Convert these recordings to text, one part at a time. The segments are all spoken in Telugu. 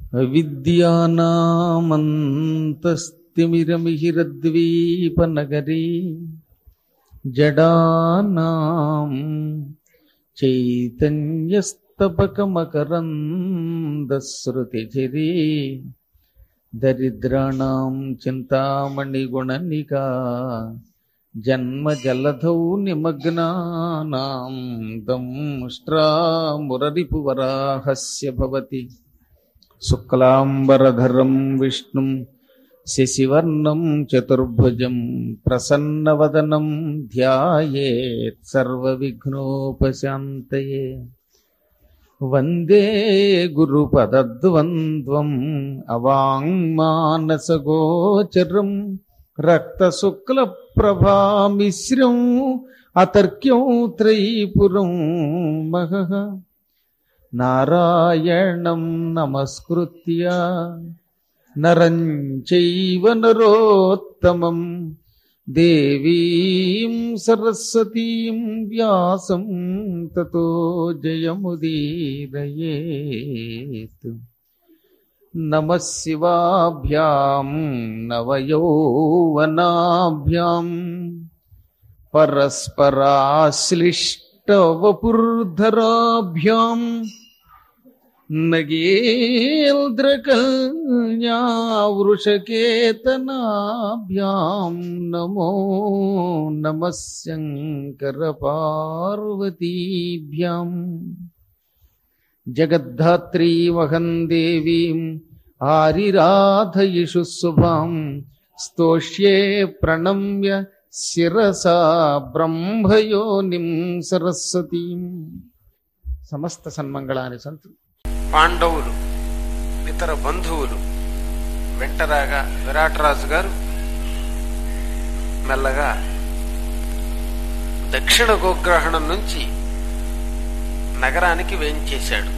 విద్యానామంతస్తిమిరమిహిరద్వీపనగరీ జడానాం చైతన్యస్తపకమకరందశ్రుతిచిరీ దరిద్రాణం చింతామణిగుణనికా జన్మజలధౌ నిమగ్నానాం దంష్ట్రామురరిపువరాహస్య భవతి శుక్లాంబరధరం విష్ణుం శశివర్ణం చతుర్భుజం ప్రసన్నవదనం ధ్యాయేత్ సర్వవిఘ్నోపశాంతయే వందే గురుపదద్వంద్వం అవాంగ్మానసగోచరం రక్తశుక్లప్రభామిశ్రం అతర్క్యం త్రైపురం మహః నారాయణం నమస్కృత్య నరం చైవ నరోత్తమం దేవీం సరస్వతీం వ్యాసం తతో జయముదీరయేత్ నమ శివాభ్యాం నవయౌవనాభ్యాం పరస్పరాశ్లిష్టవపుర్ధరాభ్యాం నగేంద్రకల్యావృషకేతనాభ్యాం నమో నమ శంకరపార్వతీభ్యాం జగద్ధాత్రీమహం దేవీం ఆరిరాధయిషు శుభాం స్తోష్యే ప్రణమ్య శిరసా బ్రహ్మయోనిం సరస్వతీం సమస్త సన్మంగళాని సంతు పాండవులు ఇతర బంధువులు వెంటరాగా విరాటరాజు గారు మెల్లగా దక్షిణ గోగ్రహణం నుంచి నగరానికి వేయించేశాడు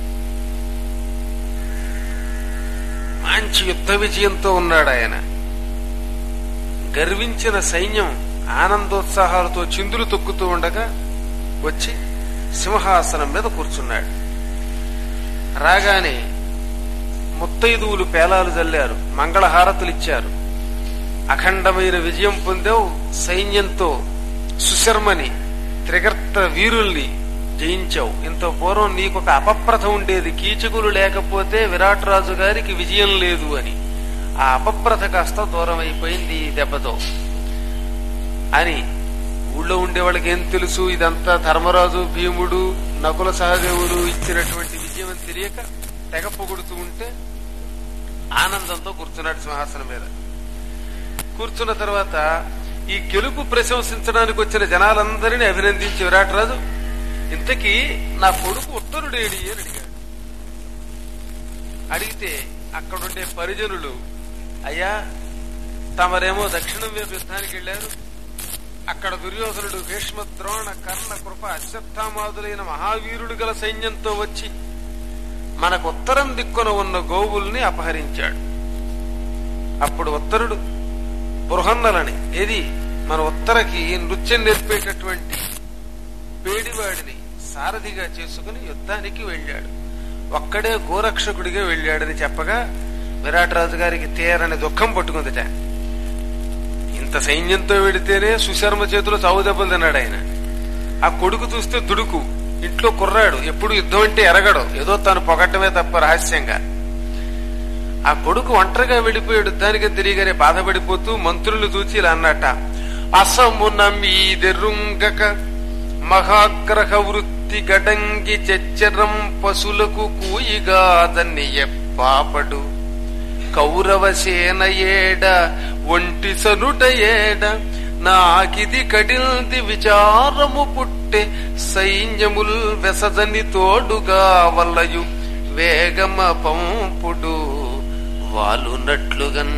మంచి యుద్ధ విజయంతో ఉన్నాడు ఆయన గర్వించిన సైన్యం ఆనందోత్సాహాలతో చిందులు తొక్కుతూ ఉండగా వచ్చి సింహాసనం మీద కూర్చున్నాడు రాగానే ముత్తైదువులు పేలాలు జల్లారు మంగళహారతులు ఇచ్చారు అఖండమైన విజయం పొందావు సైన్యంతో సుశర్మని త్రిగర్త వీరుల్ని జయించావు ఇంత పూర్వం నీకు ఒక అపప్రథ ఉండేది కీచకులు లేకపోతే విరాట్ రాజు గారికి విజయం లేదు అని ఆ అపప్రథ కాస్త దూరం అయిపోయింది ఈ దెబ్బతో అని ఊళ్ళో ఉండే వాళ్ళకి ఏం తెలుసు ఇదంతా ధర్మరాజు భీముడు నకుల సహదేవుడు ఇచ్చినటువంటి విజయం అని తెలియక తెగ పొగుడుతూ ఉంటే ఆనందంతో కూర్చున్నాడు సింహాసనం మీద కూర్చున్న తర్వాత ఈ గెలుపు ప్రశంసించడానికి వచ్చిన జనాలందరినీ అభినందించి విరాటరాజు ఇంతకీ నా కొడుకు ఉత్తరుడేడి అని అడిగాడు అడిగితే అక్కడుండే పరిజనులు అయ్యా తమరేమో దక్షిణం వైపు యుద్ధానికి వెళ్లారు అక్కడ దుర్యోధనుడు భీష్మ ద్రోణ కర్ణ కృప అశ్వత్థామాదులైన మహావీరుడు గల సైన్యంతో వచ్చి మనకు ఉత్తరం దిక్కున ఉన్న గోవుల్ని అపహరించాడు అప్పుడు ఉత్తరుడు బృహన్నలని ఏది మన ఉత్తరకి నృత్యం నేర్పేటటువంటి పేడివాడిని సారథిగా చేసుకుని యుద్ధానికి వెళ్ళాడు ఒక్కడే గోరక్షకుడిగా వెళ్ళాడని చెప్పగా విరాటరాజు గారికి తీరని దుఃఖం పట్టుకుందిట ఇంత సైన్యంతో వెడితేనే సుశర్మ చేతిలో చావు దెబ్బలు తిన్నాడు ఆయన ఆ కొడుకు చూస్తే దుడుకు ఇంట్లో కుర్రాడు ఎప్పుడు యుద్ధం అంటే ఎరగడు ఏదో తాను పొగట్టమే తప్ప రహస్యంగా ఆ కొడుకు ఒంటరిగా వెళ్ళిపోయాడు యుద్ధానికి తిరిగానే బాధపడిపోతూ మంత్రులు చూచి ఇలా అన్నట అసమున మీదెరుంగక మహాగ్రహ వృత్తి గడంగి చెచ్చరం పశులకు కూయిగాదని ఎప్పాపడు కౌరవ సేన ఏడ ఒంటి సనుట ఏడ నాకిది కడిల్ది విచారము పుట్టె సైన్యముల్ వెసదని తోడుగా వల్లయు వేగమ పంపుడు వాలునట్లుగన్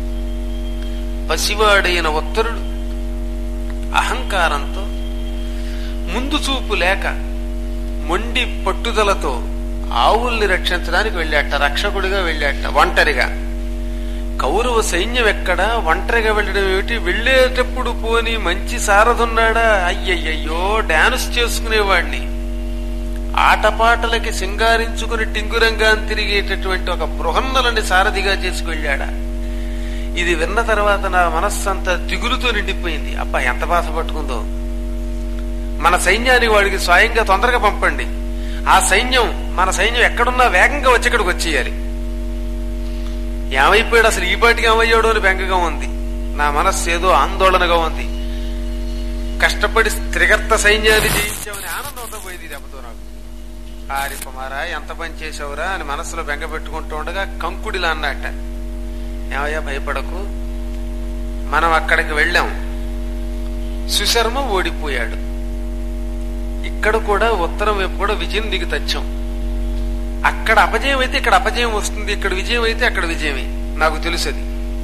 పసివాడైన ఉత్తరుడు అహంకారంతో ముందు చూపు లేక మొండి పట్టుదలతో ఆవుల్ని రక్షించడానికి వెళ్ళాట రక్షకుడిగా వెళ్ళాట ఒంటరిగా కౌరవ సైన్యం ఎక్కడ ఒంటరిగా వెళ్ళడం ఏమిటి వెళ్ళేటప్పుడు పోని మంచి సారథున్నాడా అయ్యయ్యో డాన్స్ చేసుకునేవాణ్ణి ఆటపాటలకి సింగారించుకుని టింగురంగా తిరిగేటటువంటి ఒక బృహన్నలని సారథిగా చేసుకెళ్ళాడా ఇది విన్న తర్వాత నా మనస్సంతా దిగులుతో నిండిపోయింది అబ్బా ఎంత బాధ పట్టుకుందో మన సైన్యాన్ని వాడికి స్వయంగా తొందరగా పంపండి ఆ సైన్యం మన సైన్యం ఎక్కడున్నా వేగంగా వచ్చి ఇక్కడికి వచ్చేయాలి ఏమైపోయాడు అసలు ఈ పాటికి ఏమయ్యాడు అని బెంగగా ఉంది నా మనస్సు ఏదో ఆందోళనగా ఉంది కష్టపడి త్రిగర్త సైన్యాన్ని జయించామని ఆనందంతో పోయింది దెబ్బతో నాకు ఆరి కుమారా ఎంత పని చేసావురా అని మనసులో బెంగ పెట్టుకుంటూ ఉండగా కంకుడిలా అన్నట్ట ఏమయ్యా భయపడకు మనం అక్కడికి వెళ్ళాం సుశర్మ ఓడిపోయాడు ఇక్కడ కూడా ఉత్తరం వైపు కూడా విజయం దిగి తెచ్చాం అక్కడ అపజయం అయితే ఇక్కడ అపజయం వస్తుంది ఇక్కడ విజయం అయితే అక్కడ విజయమే నాకు తెలుసది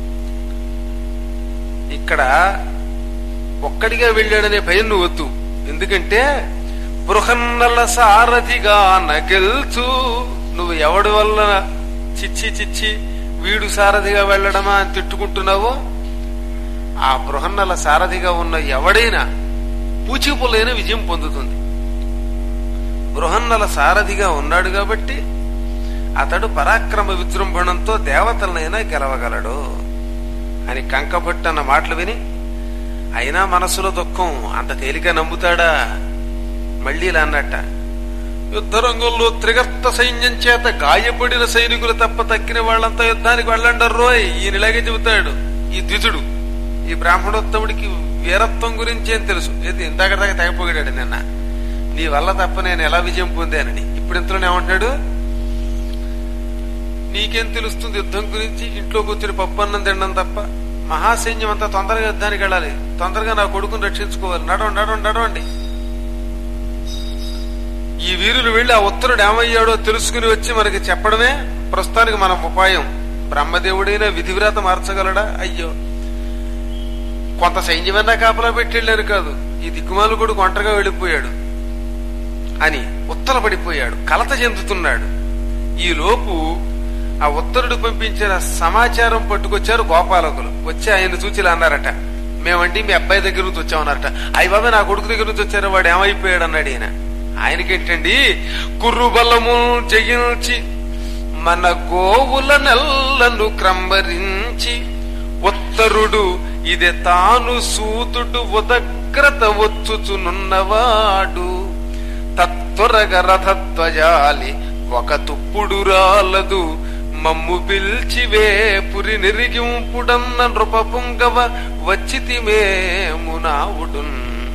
ఇక్కడ ఒక్కడిగా వెళ్ళాడనే భయం నువ్వు వద్దు ఎందుకంటే బృహన్నల సారథిగా నగెల్చు నువ్వు ఎవడి వల్ల చిచ్చి చిచ్చి వీడు సారథిగా వెళ్ళడమా అని తిట్టుకుంటున్నావో ఆ బృహన్నల సారథిగా ఉన్న ఎవడైనా పూచిపులైన విజయం పొందుతుంది బృహన్నల సారథిగా ఉన్నాడు కాబట్టి అతడు పరాక్రమ విజృంభణంతో దేవతలనైనా గెలవగలడు అని కంకపట్టన్న మాటలు విని అయినా మనసులో దుఃఖం అంత తేలిక నమ్ముతాడా మళ్ళీ ఇలా అన్నట్ట యుద్ధరంగంలో త్రిగర్త సైన్యం చేత గాయపడిన సైనికులు తప్ప తక్కిన వాళ్ళంతా యుద్ధానికి వెళ్ళండర్రోయ్ ఈయన ఇలాగే చెబుతాడు ఈ ద్విజుడు ఈ బ్రాహ్మణోత్తముడికి వీరత్వం గురించి ఏం తెలుసు ఇది ఇందాక దాకా తెగపోగాడు నిన్న నీ వల్ల తప్ప నేను ఎలా విజయం పొందానని ఇప్పుడు ఇంతలోనే ఏమంటాడు నీకేం తెలుస్తుంది యుద్ధం గురించి ఇంట్లో కూర్చుని పప్పు అన్నం తినడం తప్ప మహాసైన్యం అంతా తొందరగా యుద్ధానికి వెళ్ళాలి తొందరగా నా కొడుకుని రక్షించుకోవాలి నడవండి నడవండి నడవండి ఈ వీరులు వెళ్లి ఆ ఉత్తరుడు ఏమయ్యాడో తెలుసుకుని వచ్చి మనకి చెప్పడమే ప్రస్తుతానికి మన ఉపాయం బ్రహ్మదేవుడైనా విధివ్రాత మార్చగలడా అయ్యో కొంత సైన్యమన్నా కాపలా పెట్టి వెళ్ళారు కాదు ఈ దిక్కుమాలు కొడుకు ఒంటరిగా వెళ్ళిపోయాడు అని ఉత్తర పడిపోయాడు కలత చెందుతున్నాడు ఈ లోపు ఆ ఉత్తరుడు పంపించిన సమాచారం పట్టుకొచ్చారు గోపాలకులు వచ్చి ఆయన చూచి ఇలా అన్నారట మేమండి మీ అబ్బాయి దగ్గర నుంచి వచ్చామన్నారట అయ్యి బాబా నా కొడుకు దగ్గర నుంచి వచ్చారు వాడు ఏమైపోయాడు అన్నాడు ఈయన ఆయనకేంటండి కుర్రు బల్లము జయించి మన గోవుల నెల్లను క్రంబరించి ఉత్తరుడు ఇదే తాను సూతుడు ఉదగ్రత వచ్చుచునున్నవాడు తత్వరగ రథధ్వజాలి ఒక తుప్పుడు రాలదు మమ్ము పిల్చివే పురి నిరిగింపుడన్న నృపపుంగవ వచ్చితిమేమునావుడున్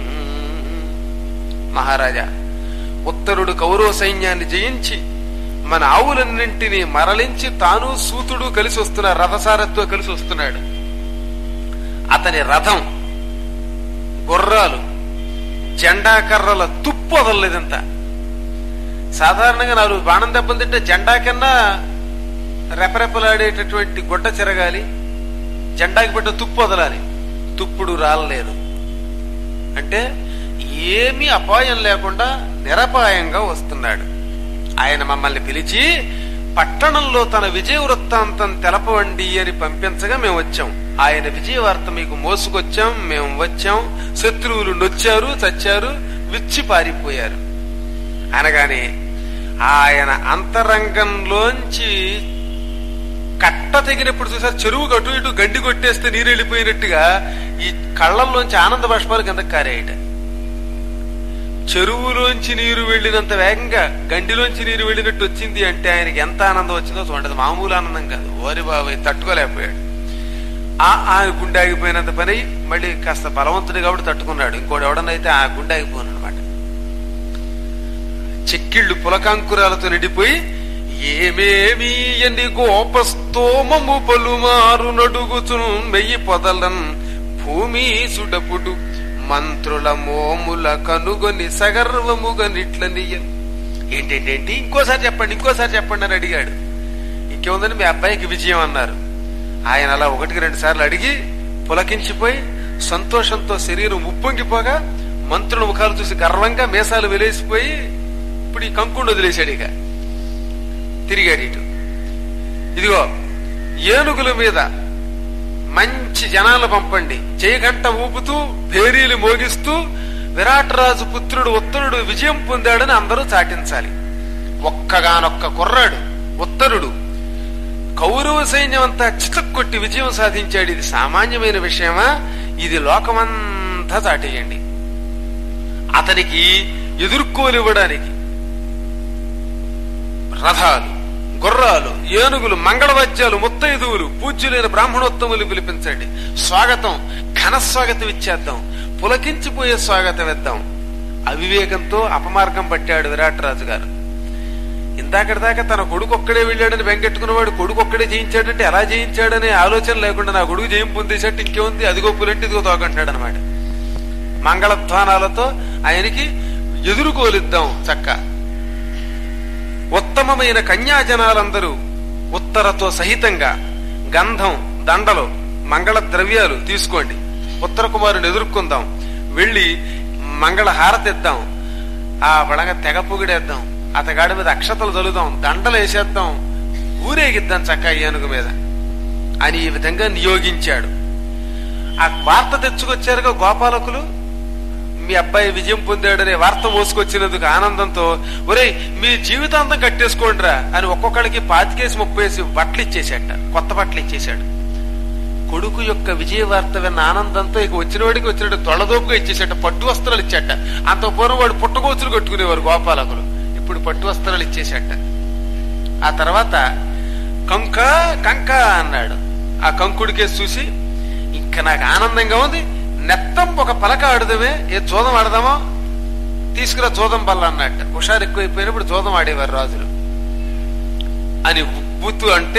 మహారాజా ఉత్తరుడు కౌరవ సైన్యాన్ని జయించి మన ఆవులన్నింటినీ మరలించి తాను సూతుడు కలిసి వస్తున్నాడు రథసారథ్తో కలిసి వస్తున్నాడు అతని రథం గుర్రాలు జెండా కర్రల తుప్పు వదలలేదంత సాధారణంగా నాలుగు బాణం దెబ్బలు తింటే జెండా కన్నా రెపరెపలాడేటటువంటి గుడ్డ చెరగాలి జెండాకి పెట్ట తుప్పు వదలాలి తుప్పుడు రాలలేదు అంటే ఏమీ అపాయం లేకుండా నిరపాయంగా వస్తున్నాడు ఆయన మమ్మల్ని పిలిచి పట్టణంలో తన విజయ వృత్తాంతం తెలపవండి అని పంపించగా మేము వచ్చాం ఆయన విజయ వార్త మీకు మోసుకొచ్చాం మేము వచ్చాం శత్రువులు నొచ్చారు చచ్చారు విచ్చి పారిపోయారు అనగానే ఆయన అంతరంగంలోంచి కట్ట తెగినప్పుడు చూసారు చెరువు అటు ఇటు గడ్డి కొట్టేస్తే నీరు వెళ్ళిపోయినట్టుగా ఈ కళ్ళల్లోంచి ఆనంద బాష్పాలు కిందకు కారాయట చెరువులోంచి నీరు వెళ్ళినంత వేగంగా గండిలోంచి నీరు వెళ్ళినట్టు వచ్చింది అంటే ఆయనకి ఎంత ఆనందం వచ్చిందో చూడండి మామూలు ఆనందం కాదు ఓరి బాబాయ్ తట్టుకోలేకపోయాడు ఆ ఆ గుండె ఆగిపోయినంత పని మళ్ళీ కాస్త బలవంతుడు కాబట్టి తట్టుకున్నాడు ఇంకోటి ఎవడనైతే ఆ గుండె ఆగిపోను అనమాట చెక్కిళ్ళు పులకాంకురాలతో నిండిపోయి ఏమేమి ఎన్ని గోపస్తోమము పలుమారు నడుగుచును మెయ్యి పొదలన్ భూమి సుడపుడు మంత్రుల మోముల కనుగొని సగర్వముగా నిట్లనియన్ ఏంటేంటేంటి ఇంకోసారి చెప్పండి ఇంకోసారి చెప్పండి అని అడిగాడు ఇంకేముందని మీ అబ్బాయికి విజయం అన్నారు ఆయన అలా ఒకటికి రెండు సార్లు అడిగి పులకించిపోయి సంతోషంతో శరీరం ఉప్పొంగిపోగా మంత్రుల ముఖాలు చూసి గర్వంగా మేసాలు వెలేసిపోయి ఇప్పుడు ఈ కంకుడు వదిలేశాడు ఇక తిరిగాడు ఇటు ఇదిగో ఏనుగుల మీద మంచి జనాలు పంపండి చేయగంట ఊపుతూ భేరీలు మోగిస్తూ విరాట్ రాజు పుత్రుడు ఉత్తరుడు విజయం పొందాడని అందరూ చాటించాలి ఒక్కగానొక్క కుర్రాడు ఉత్తరుడు కౌరవ సైన్యం అంతా చితక్కొట్టి విజయం సాధించాడు ఇది సామాన్యమైన విషయమా ఇది లోకమంతా చాటేయండి అతనికి ఎదుర్కోలివ్వడానికి రథాలు గుర్రాలు ఏనుగులు మంగళవాద్యాలు ముత్తైదువులు పూజ్యులైన బ్రాహ్మణోత్తములు పిలిపించండి స్వాగతం ఘన స్వాగతం ఇచ్చేద్దాం పులకించిపోయే స్వాగతం ఇద్దాం అవివేకంతో అపమార్గం పట్టాడు విరాట్ రాజు గారు ఇందాకటి దాకా తన కొడుకు ఒక్కడే వెళ్ళాడని వెంకెట్టుకున్నవాడు కొడుకు ఒక్కడే జయించాడంటే ఎలా జయించాడనే ఆలోచన లేకుండా నా కొడుకు జయం పొందేసట్టు ఇంకేముంది అదిగో పులంటి ఇదిగో తోకంటున్నాడు అనమాట మంగళధ్వానాలతో ఆయనకి ఎదురుకోలిద్దాం చక్క ఉత్తమమైన కన్యాజనాలందరూ ఉత్తరతో సహితంగా గంధం దండలు మంగళ ద్రవ్యాలు తీసుకోండి ఉత్తర కుమారుని ఎదుర్కొందాం వెళ్ళి మంగళ హారతిద్దాం ఆ బడంగా తెగ పొగిడేద్దాం అతగాడి మీద అక్షతలు చల్లుదాం దండలు వేసేద్దాం ఊరేగిద్దాం చక్క ఏనుగు మీద అని ఈ విధంగా నియోగించాడు ఆ వార్త తెచ్చుకొచ్చారుగా గోపాలకులు మీ అబ్బాయి విజయం పొందాడనే వార్త మోసుకొచ్చినందుకు ఆనందంతో ఒరేయ్ మీ జీవితాంతం కట్టేసుకోండిరా అని ఒక్కొక్కడికి పాతికేసి ముప్పేసి బట్టలు ఇచ్చేసాట కొత్త బట్టలు ఇచ్చేశాడు కొడుకు యొక్క విజయ వార్త విన్న ఆనందంతో ఇక వచ్చినవాడికి వచ్చినట్టు తొడదోపుగా ఇచ్చేసాట పట్టు వస్త్రాలు ఇచ్చాట అంత పూర్వం వాడు పుట్టగోచులు కట్టుకునేవారు గోపాలకులు ఇప్పుడు పట్టు వస్త్రాలు ఇచ్చేసాట ఆ తర్వాత కంక కంక అన్నాడు ఆ కంకుడికేసి చూసి ఇంకా నాకు ఆనందంగా ఉంది నెత్తం ఒక పలక ఆడుదమే ఏ జోదం ఆడదామో తీసుకురా జోదం బల్ల అన్నట్టు హుషారు ఎక్కువైపోయినప్పుడు జోదం ఆడేవారు రాజులు అని బుత్తు అంటే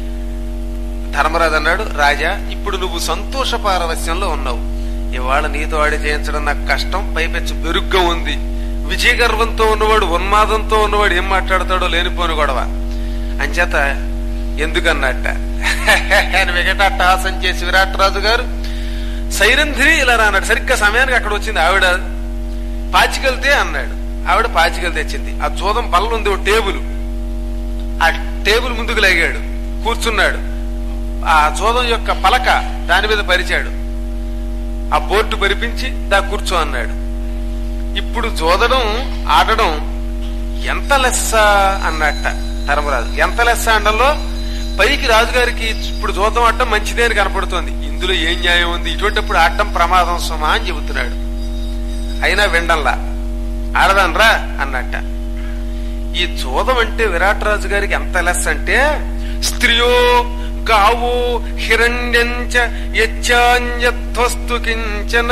ధర్మరాజు అన్నాడు రాజా ఇప్పుడు నువ్వు సంతోష పారవస్యంలో ఉన్నావు ఇవాళ నీతో ఆడి చేయించడం నాకు కష్టం పైపెచ్చు బెరుగ్గా ఉంది విజయ గర్వంతో ఉన్నవాడు ఉన్మాదంతో ఉన్నవాడు ఏం మాట్లాడతాడో లేనిపోని గొడవ అంచేత ఎందుకన్నట్ట ఆయన వికటాట్టహాసం చేసి విరాట్ రాజు గారు సైరంధ్రి ఇలా అన్నాడు సరిగ్గా సమయానికి అక్కడ వచ్చింది ఆవిడ పాచికలితే అన్నాడు ఆవిడ పాచికలు తెచ్చింది ఆ జోదం బల్ల ఉంది ఓ టేబుల్ ఆ టేబుల్ ముందుకు లేగాడు కూర్చున్నాడు ఆ జోదం యొక్క పలక దాని మీద పరిచాడు ఆ బోర్డు పరిపించి దా కూర్చో అన్నాడు ఇప్పుడు జోదడం ఆడడం ఎంత లెస్స అన్నట్ట ధర్మరాజు ఎంత లెస్స అండంలో పైకి రాజుగారికి ఇప్పుడు జోదం ఆడటం మంచిదే అని కనపడుతోంది ఇందులో ఏం న్యాయం ఉంది ఇటువంటిప్పుడు ఆడటం ప్రమాదం సుమా అని చెబుతున్నాడు అయినా విండంలా ఆడదాన్రా అన్నట్ట ఈ జోదం అంటే విరాట్ రాజు గారికి ఎంత లెస్ అంటే స్త్రియో గావో హిరణ్యంచ యచ్చాన్యధ్వస్తు కించన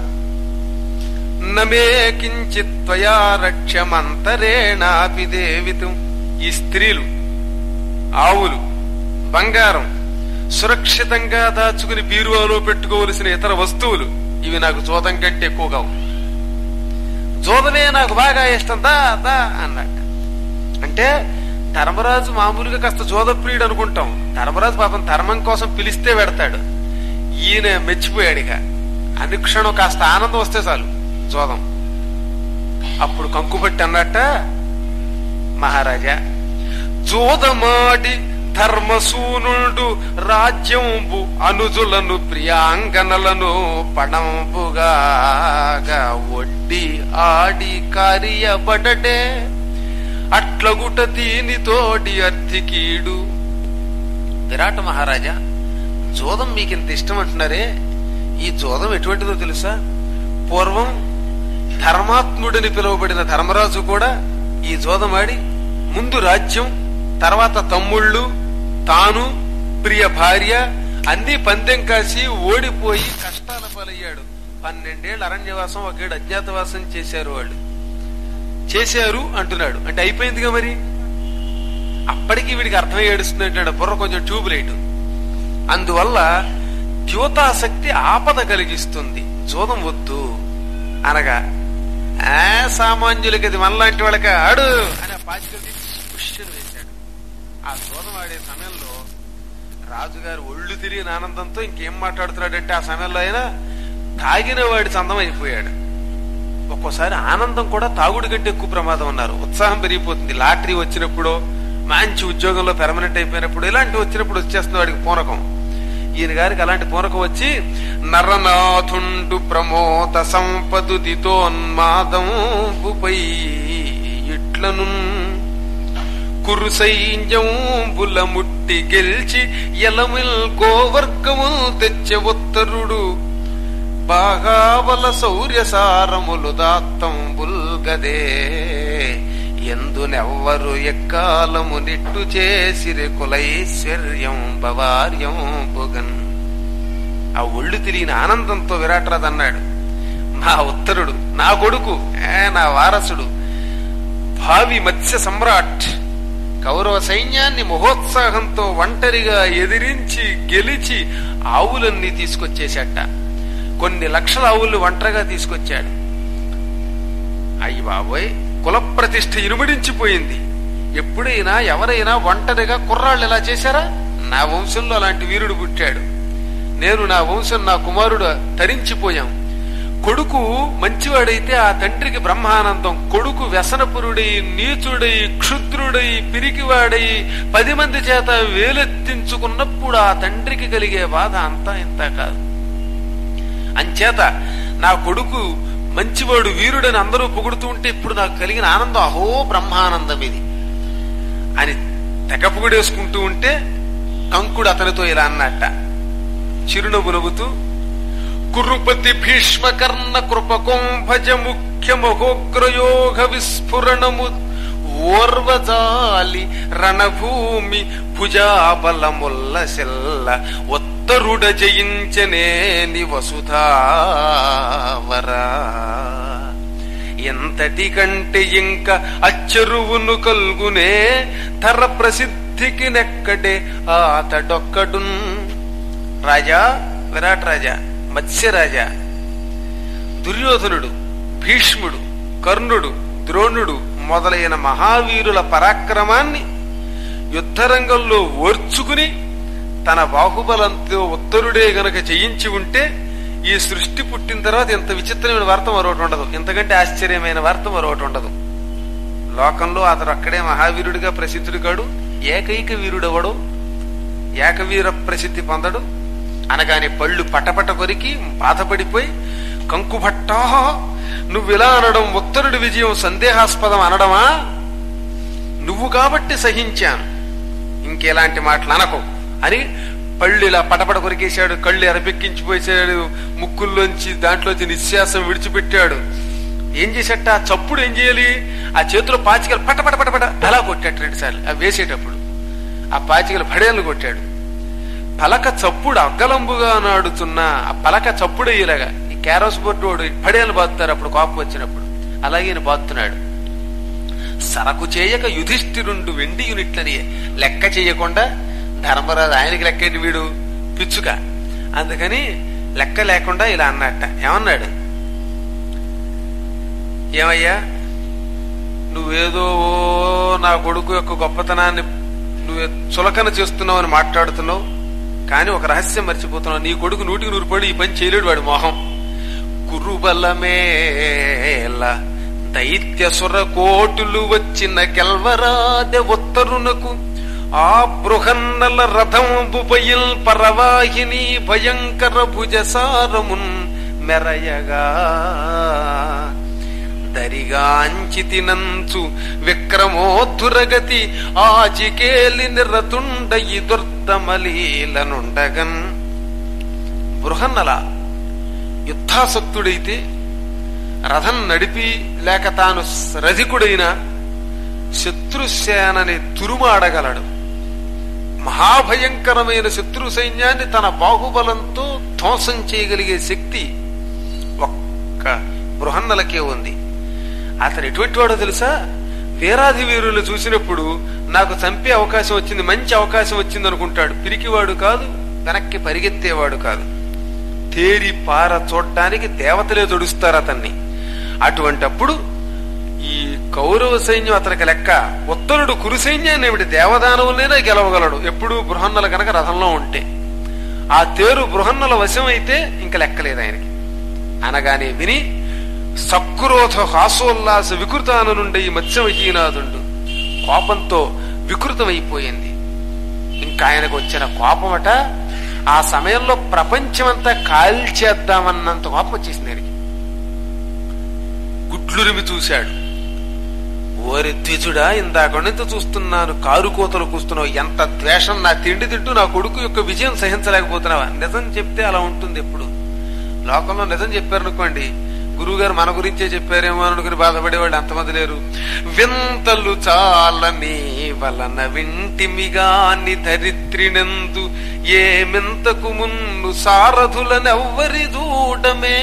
నమే కించిత్ త్వయా రక్ష్యమంతరేణాపి దేవితం ఈ స్త్రీలు ఆవులు బంగారం సురక్షితంగా దాచుకుని బీరువాలో పెట్టుకోవలసిన ఇతర వస్తువులు ఇవి నాకు జోదం కంటే ఎక్కువగా ఉన్నాయి. జోదమే నాకు బాగా ఇష్టం దా దా అన్నట్టు అంటే ధర్మరాజు మామూలుగా కాస్త జోదప్రియుడు అనుకుంటాం ధర్మరాజు పాపం ధర్మం కోసం పిలిస్తే పెడతాడు ఈయన మెచ్చిపోయాడు ఇక అనుక్షణం కాస్త ఆనందం వస్తే చాలు జోదం అప్పుడు కంకుపట్టి అన్నట్ట మహారాజా జోదమాడి ధర్మసూనుడు రాజ్యంబు అనుజులను ప్రియాంగనలను పణంబుగా ఒడ్డి ఆడి కార్యబడడే అట్లగుట దీనితోడి అర్థికీడు విరాట మహారాజా జోదం మీకింత ఇష్టం అంటున్నారే ఈ జోదం ఎటువంటిదో తెలుసా పూర్వం ధర్మాత్ముడని పిలువబడిన ధర్మరాజు కూడా ఈ జోదమాడి ముందు రాజ్యం తర్వాత తమ్ముళ్ళు తాను ప్రియ భార్య అన్ని పందెం కాసి ఓడిపోయి కష్టాల పాలయ్యాడు పన్నెండేళ్ల అరణ్యవాసం ఒకేడు అజ్ఞాతవాసం చేశారు వాళ్ళు చేశారు అంటున్నాడు అంటే అయిపోయిందిగా మరి అప్పటికి వీడికి అర్థమై ఏడుస్తున్నట్టు బుర్ర కొంచెం ట్యూబ్ లైట్ అందువల్ల ద్యోతాశక్తి ఆపద కలిగిస్తుంది జోదం వద్దు అనగా ఆ సామాన్యులకి అది మనలాంటి వాళ్ళకి ఆడు అని ఆ పాచికలు తీసి పుష్యను వేశాడు ఆ జోదం ఆడే సమయంలో రాజుగారు ఒళ్ళు తిరిగిన ఆనందంతో ఇంకేం మాట్లాడుతున్నాడంటే ఆ సమయంలో ఆయన తాగిన వాడి చందం అయిపోయాడు ఒక్కోసారి ఆనందం కూడా తాగుడు కంటే ఎక్కువ ప్రమాదం అన్నారు ఉత్సాహం పెరిగిపోతుంది లాటరీ వచ్చినప్పుడు మంచి ఉద్యోగంలో పెర్మనెంట్ అయిపోయినప్పుడు ఇలాంటివి వచ్చినప్పుడు వచ్చేస్తుంది వాడికి పూనకం ఈయన గారికి అలాంటి పూనకం వచ్చి నరనాథుండు ప్రమోద సంపదు దితోన్మాదంబుపై ఇట్లను కురు సైన్యంబుల ముట్టి గెల్చి ఎలమిల్ గోవర్గముల్ తెచ్చే ఉత్తరుడు బాగావల శౌర్యసారములు దాత్తంబుల్ గదే ఎందునెవ్వరు ఎక్కాలము నిట్టు చేసిరి కులైశ్వర్యం భవార్యం బుగన్ ఆ ఒళ్ళు తిరిగిన ఆనందంతో విరాట్రాజు అన్నాడు నా ఉత్తరుడు నా కొడుకు ఏ నా వారసుడు భావి మత్స్య సమ్రాట్ కౌరవ సైన్యాన్ని మహోత్సాహంతో ఒంటరిగా ఎదిరించి గెలిచి ఆవులన్నీ తీసుకొచ్చేశాట కొన్ని లక్షల ఆవులు ఒంటరిగా తీసుకొచ్చాడు అయ్యి బాబోయ్ కుల ప్రతిష్ఠ ఇనుమడించిపోయింది ఎప్పుడైనా ఎవరైనా ఒంటరిగా కుర్రాళ్ళు ఇలా చేశారా నా వంశంలో అలాంటి వీరుడు పుట్టాడు నేను నా వంశం నా కుమారుడు తరించిపోయాం కొడుకు మంచివాడైతే ఆ తండ్రికి బ్రహ్మానందం కొడుకు వ్యసనపురుడై నీచుడై క్షుద్రుడై పిరికివాడై పది మంది చేత వేలెత్తించుకున్నప్పుడు ఆ తండ్రికి కలిగే బాధ అంతా ఇంత కాదు అంచేత నా కొడుకు మంచివాడు వీరుడని అందరూ పొగుడుతూ ఉంటే ఇప్పుడు నాకు కలిగిన ఆనందం అహో బ్రహ్మానందం ఇది అని తెగ పొగిడేసుకుంటూ ఉంటే కంకుడు అతనితో ఇలా అన్నట్ట చిరునవ్వు నవ్వుతూ కురుపతి భీష్మ కర్ణ కృపకుంభజ ముఖ్య మహోగ్రయోగ విస్ఫురణము ఓర్వజాలి రణభూమి భుజాబలముల్ల సెల్ల ఉత్తరుడ జయించనేని వసుధావరా ఎంతటి కంటే ఇంక అచ్చరువును కల్గునే తర ప్రసిద్ధికి నెక్కడే ఆతడొక్కడున్ రాజా విరాట్ రాజా మత్స్యరాజా దుర్యోధనుడు భీష్ముడు కర్ణుడు ద్రోణుడు మొదలైన మహావీరుల పరాక్రమాన్ని యుద్ధరంగంలో ఓర్చుకుని తన బాహుబలంతో ఉత్తరుడే గనక జయించి ఉంటే ఈ సృష్టి పుట్టిన తర్వాత ఇంత విచిత్రమైన వార్త మరొకటి ఉండదు ఇంతకంటే ఆశ్చర్యమైన వార్త మరొకటి ఉండదు లోకంలో అతడు అక్కడే మహావీరుడిగా ప్రసిద్ధుడు కాడు ఏకైక వీరుడెవడు ఏకవీర ప్రసిద్ధి పొందడు అనగానే పళ్ళు పటపట కొరికి బాధపడిపోయి కంకుభట్టా నువ్వు ఇలా అనడం ఉత్తరుడి విజయం సందేహాస్పదం అనడమా నువ్వు కాబట్టి సహించాను ఇంకెలాంటి మాటలు అనకు అని పళ్ళు ఇలా పటపట కొరికేశాడు కళ్ళు ఎరపెక్కించిపోయేశాడు ముక్కుల్లోంచి దాంట్లోంచి నిశ్వాసం విడిచిపెట్టాడు ఏం చేసేట ఆ చప్పుడు ఏం చేయాలి ఆ చేతిలో పాచికలు పటపట పటపట అలా కొట్టాడు రెండు సార్లు అవి వేసేటప్పుడు ఆ పాచికలు పడేళ్ళు కొట్టాడు పలక చప్పుడు అగ్గలంబుగా నాడుతున్న ఆ పలక చప్పుడు అయ్యేలాగా ఈ క్యారోస్ బొట్టు వాడు పడేళ్ళు బాదుతారు అప్పుడు కోపం వచ్చినప్పుడు అలాగే ఈయన బాదుతున్నాడు సరకు చేయక యుధిష్ఠిరుండు వెండి యూనిట్లని లెక్క చేయకుండా ధర్మరాజు ఆయనకి లెక్కేంటి వీడు పిచ్చుక అందుకని లెక్క లేకుండా ఇలా అన్నట్ట ఏమన్నాడు ఏమయ్యా నువ్వేదో నా కొడుకు యొక్క గొప్పతనాన్ని నువ్వు చులకన చేస్తున్నావు అని మాట్లాడుతున్నావు కానీ ఒక రహస్యం మర్చిపోతున్నావు నీ కొడుకు నూటికి నూరు పడి ఈ పని చేయలేడు వాడి మొహం కురుబలమేల దైత్య సుర కోటులు వచ్చిన గెల్వరాదె ఉత్తరునకు ఆ బృహన్నల రథంబుపయిల్ పరవాహిని భయంకర భుజసారమున్ మెరయగా దరిగాంచితినంచు విక్రమోద్ధురగతి ఆచికేలి నిరతుండయి దుర్దమలీలనుండగన్ బృహన్నల యుద్ధాసక్తుడైతే రథం నడిపి లేక తాను రధికుడైన శత్రుసేనని తురుమాడగలడు మహాభయంకరమైన శత్రు సైన్యాన్ని తన బాహుబలంతో ధ్వంసం చేయగలిగే శక్తి ఒక్క బృహన్నలకే ఉంది అతను ఎటువంటి వాడో తెలుసా వీరాధి వీరులు చూసినప్పుడు నాకు చంపే అవకాశం వచ్చింది మంచి అవకాశం వచ్చింది అనుకుంటాడు పిరికివాడు కాదు వెనక్కి పరిగెత్తేవాడు కాదు తేరి పార చూడటానికి దేవతలే తొడుస్తారు అతన్ని అటువంటప్పుడు ఈ కౌరవ సైన్యం అతనికి లెక్క ఉత్తరుడు కురు సైన్యాన్ని ఏమిటి దేవదానవులైనా గెలవగలడు ఎప్పుడు బృహన్నల కనుక రథంలో ఉంటే ఆ తేరు బృహన్నల వశం అయితే ఇంక లెక్కలేదు ఆయనకి అనగానే విని సక్రోధ హాసోల్లాస వికృతాన నుండి ఈ మత్స్యమహీనాథుండు కోపంతో వికృతమైపోయింది ఇంకా ఆయనకు వచ్చిన కోపమట ఆ సమయంలో ప్రపంచమంతా కాల్చేద్దామన్నంత కోపం వచ్చేసింది ఆయనకి గుడ్లురిమి చూశాడు ఓరి ద్విజుడా ఇందాక నుంచి చూస్తున్నాను కారు కోతలు కూస్తున్నావు ఎంత ద్వేషం నా తిండి తింటూ నా కొడుకు యొక్క విజయం సహించలేకపోతున్నావా నిజం చెప్తే అలా ఉంటుంది ఎప్పుడు లోకంలో నిజం చెప్పారనుకోండి గురువు గారు మన గురించే చెప్పారేమో అని అనుకుని బాధపడేవాళ్ళు అంతమంది లేరు వింతలు చాలని వలన వింటిమిగాని ధరిత్రినందు ఏ మింతకు మున్ను సారథులనెవ్వరి దూడమే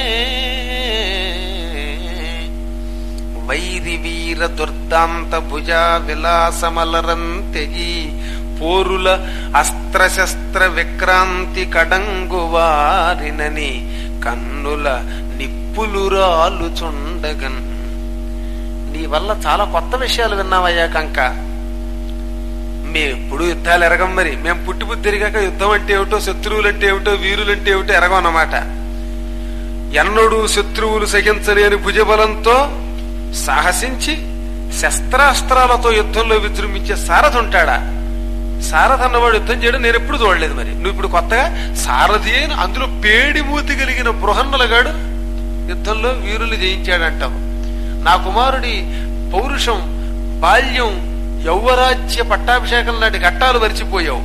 వైరి వీర దుర్దాంత భుజ విలాసమలరంతెగి పోరుల అస్త్రశస్త్ర విక్రాంతి కడంగు వారినని కన్నుల నిప్పులు రాలుచుండగన్ నీ వల్ల చాలా కొత్త విషయాలు విన్నావయ్యా కంక మేము ఎప్పుడు యుద్ధాలు ఎరగం మరి మేము పుట్టి బుద్ధి తిరిగాక యుద్ధం అంటే ఏమిటో శత్రువులు అంటే ఏమిటో వీరులు అంటే ఏమిటో ఎరగం అన్నమాట ఎన్నడూ శత్రువులు సహించలేని భుజబలంతో సాహసించి శస్త్రాస్త్రాలతో యుద్ధంలో విజృంభించే సారథి ఉంటాడా సారథి అన్నవాడు యుద్ధం చేయడం నేను ఎప్పుడు చూడలేదు మరి నువ్వు ఇప్పుడు కొత్తగా సారథి అయిన అందులో పేడి మూతి కలిగిన బృహన్నలగాడు యుద్ధంలో వీరులు జయించాడంటావు నా కుమారుడి పౌరుషం బాల్యం యౌవరాజ్య పట్టాభిషేకం లాంటి ఘట్టాలు మరిచిపోయావు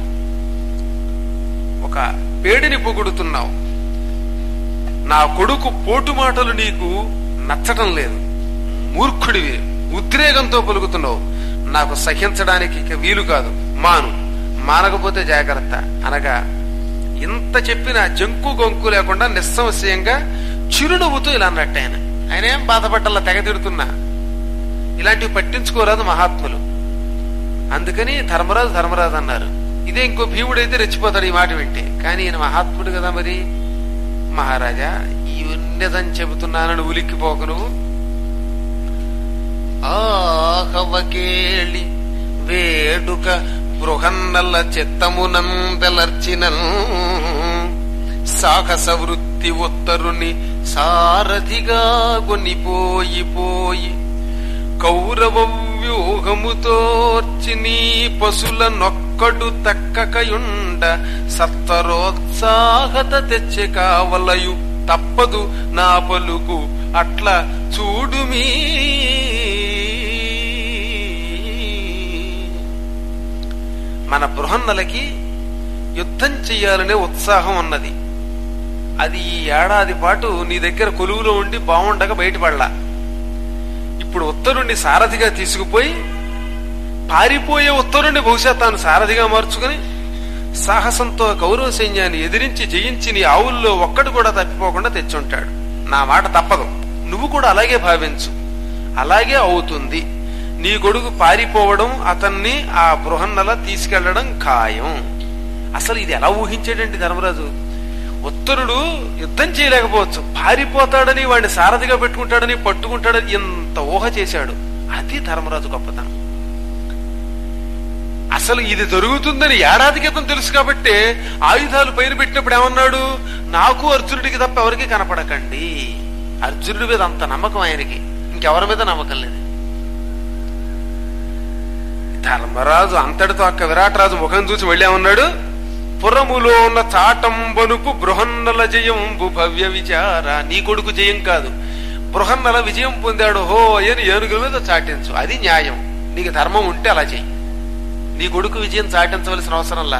ఒక పేడిని పొగుడుతున్నావు నా కొడుకు పోటు మాటలు నీకు నచ్చటం లేదు మూర్ఖుడివి ఉద్రేకంతో పలుకుతున్నావు నాకు సహించడానికి ఇక వీలు కాదు మాను మానకపోతే జాగ్రత్త అనగా ఇంత చెప్పిన జంకు గొంకు లేకుండా నిస్సంశయంగా చిరునవ్వుతూ ఇలా అన్నట్టు ఆయన ఆయన ఏం బాధపడ్డల్లా తెగ తిడుతున్నా ఇలాంటివి పట్టించుకోరాదు మహాత్ములు అందుకని ధర్మరాజు ధర్మరాజు అన్నారు ఇదే ఇంకో భీముడైతే రెచ్చిపోతాడు ఈ మాట వింటే కానీ ఈయన మహాత్ముడు కదా మరి మహారాజా ఈ ఉన్నదని చెబుతున్నానని ఉలిక్కిపోక నువ్వు ఆహవకేళి వేడుక బృహన్నల చిత్తమునందలర్చినన్ సాహస వృత్తి ఉత్తరుని సారథిగా కొనిపోయి పోయి కౌరవ వ్యూహముతోర్చి నీ పశుల నొక్కడు తక్కకయుండ సత్వరోత్సాహత తెచ్చె కావలయు తప్పదు నా పలుకు అట్లా చూడుమీ మన బృహన్నలకి యుద్ధం చెయ్యాలనే ఉత్సాహం ఉన్నది అది ఈ ఏడాది పాటు నీ దగ్గర కొలువులో ఉండి బాగుండగా బయటపడలా ఇప్పుడు ఉత్తరుణ్ణి సారథిగా తీసుకుపోయి పారిపోయే ఉత్తరుణ్ణి బహుశా తాను సారథిగా మార్చుకుని సాహసంతో కౌరవ సైన్యాన్ని ఎదిరించి జయించి నీ ఆవుల్లో ఒక్కడు కూడా తప్పిపోకుండా తెచ్చుంటాడు నా మాట తప్పదు నువ్వు కూడా అలాగే భావించు అలాగే అవుతుంది నీ కొడుకు పారిపోవడం అతన్ని ఆ బృహన్నల తీసుకెళ్లడం ఖాయం అసలు ఇది ఎలా ఊహించాడండి ధర్మరాజు ఉత్తరుడు యుద్ధం చేయలేకపోవచ్చు పారిపోతాడని వాడిని సారథిగా పెట్టుకుంటాడని పట్టుకుంటాడని ఇంత ఊహ చేశాడు అది ధర్మరాజు గొప్పతనం అసలు ఇది జరుగుతుందని ఏడాది క్రితం తెలుసు కాబట్టి ఆయుధాలు పైన పెట్టినప్పుడు ఏమన్నాడు నాకు అర్జునుడికి తప్ప ఎవరికి కనపడకండి అర్జునుడి మీద అంత నమ్మకం ఆయనకి ఇంకెవరి మీద నమ్మకం లేదు ధర్మరాజు అంతటితో అక్క విరాటరాజు ముఖం చూసి వెళ్ళామన్నాడు పురములో ఉన్న చాటంబనుపు బృహన్నల జయంబు భవ్య విచార నీ కొడుకు జయం కాదు బృహన్నల విజయం పొందాడు హో అని ఏనుగుల మీద చాటించు అది న్యాయం నీకు ధర్మం ఉంటే అలా చెయ్యి నీ కొడుకు విజయం చాటించవలసిన అవసరంలా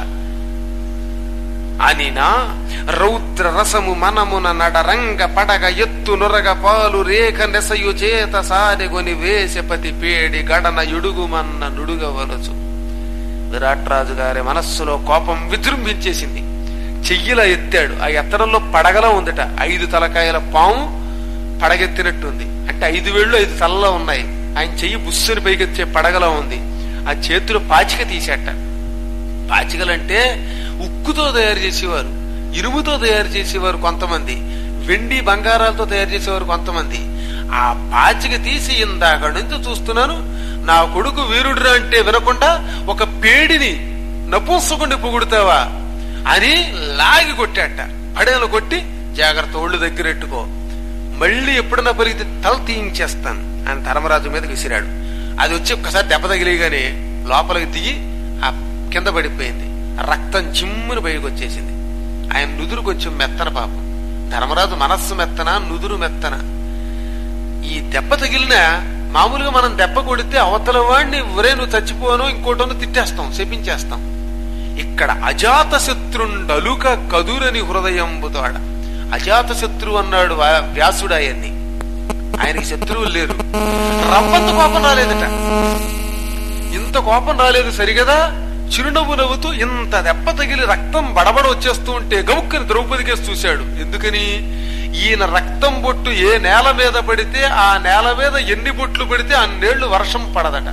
అనినా రౌద్ర రసము మనమున నడరంగ పడగ ఎత్తు నొరగ పాలు రేఖ నెసయు చేత సారెగొని వేసెపతి పేడి గడన యుడుగుమన్న నుడుగవలచు విరాట్రాజు గారి మనస్సులో కోపం విజృంభించేసింది చెయ్యిలా ఎత్తాడు ఆ ఎత్తడంలో పడగలా ఉందట ఐదు తలకాయల పాము పడగెత్తినట్టుంది అంటే ఐదు వేళ్ళు ఐదు తలలో ఉన్నాయి ఆయన చెయ్యి బుస్సుని పైకెత్తే పడగలా ఉంది ఆ చేతిలో పాచిక తీసేట పాచికలంటే ఉక్కుతో తయారు చేసేవారు ఇనుముతో తయారు చేసేవారు కొంతమంది వెండి బంగారాలతో తయారు చేసేవారు కొంతమంది ఆ పాచిక తీసి ఇందాక నుంచి చూస్తున్నాను నా కొడుకు వీరుడురా అంటే వినకుండా ఒక పేడిని నపుంసకుని పొగుడుతావా అని లాగి కొట్టాట పడేలు కొట్టి జాగ్రత్త ఒళ్ళు దగ్గరెట్టుకో మళ్ళీ ఎప్పుడన్నా పరిగితే తల తీయించేస్తాను అని ధర్మరాజు మీద విసిరాడు అది వచ్చి ఒక్కసారి దెబ్బ తగిలిగానే లోపలికి దిగి ఆ కింద పడిపోయింది రక్తం చిమ్ముని బయటకు వచ్చేసింది ఆయన నుదురు కొంచెం మెత్తన పాపం ధర్మరాజు మనస్సు మెత్తన నుదురు మెత్తన ఈ దెబ్బ తగిలిన మామూలుగా మనం దెబ్బ కొడితే అవతల వాడిని ఒరే నువ్వు చచ్చిపోను ఇంకోటను తిట్టేస్తాం శపించేస్తాం ఇక్కడ అజాత శత్రుండలుక కదురని హృదయంబుతోడ అజాత శత్రువు అన్నాడు వా- వ్యాసుడు ఆయన్ని ఆయనకి శత్రువులు లేరు రవ్వంత కోపం రాలేదట ఇంత కోపం రాలేదు సరిగదా చిరునవ్వు నవ్వుతూ ఇంత దెబ్బ తగిలి రక్తం బడబడ వచ్చేస్తూ ఉంటే గముక్కని ద్రౌపదికేసి చూశాడు ఎందుకని ఈయన రక్తం బొట్టు ఏ నేల మీద పడితే ఆ నేల మీద ఎన్ని బొట్లు పడితే అన్నేళ్లు వర్షం పడదట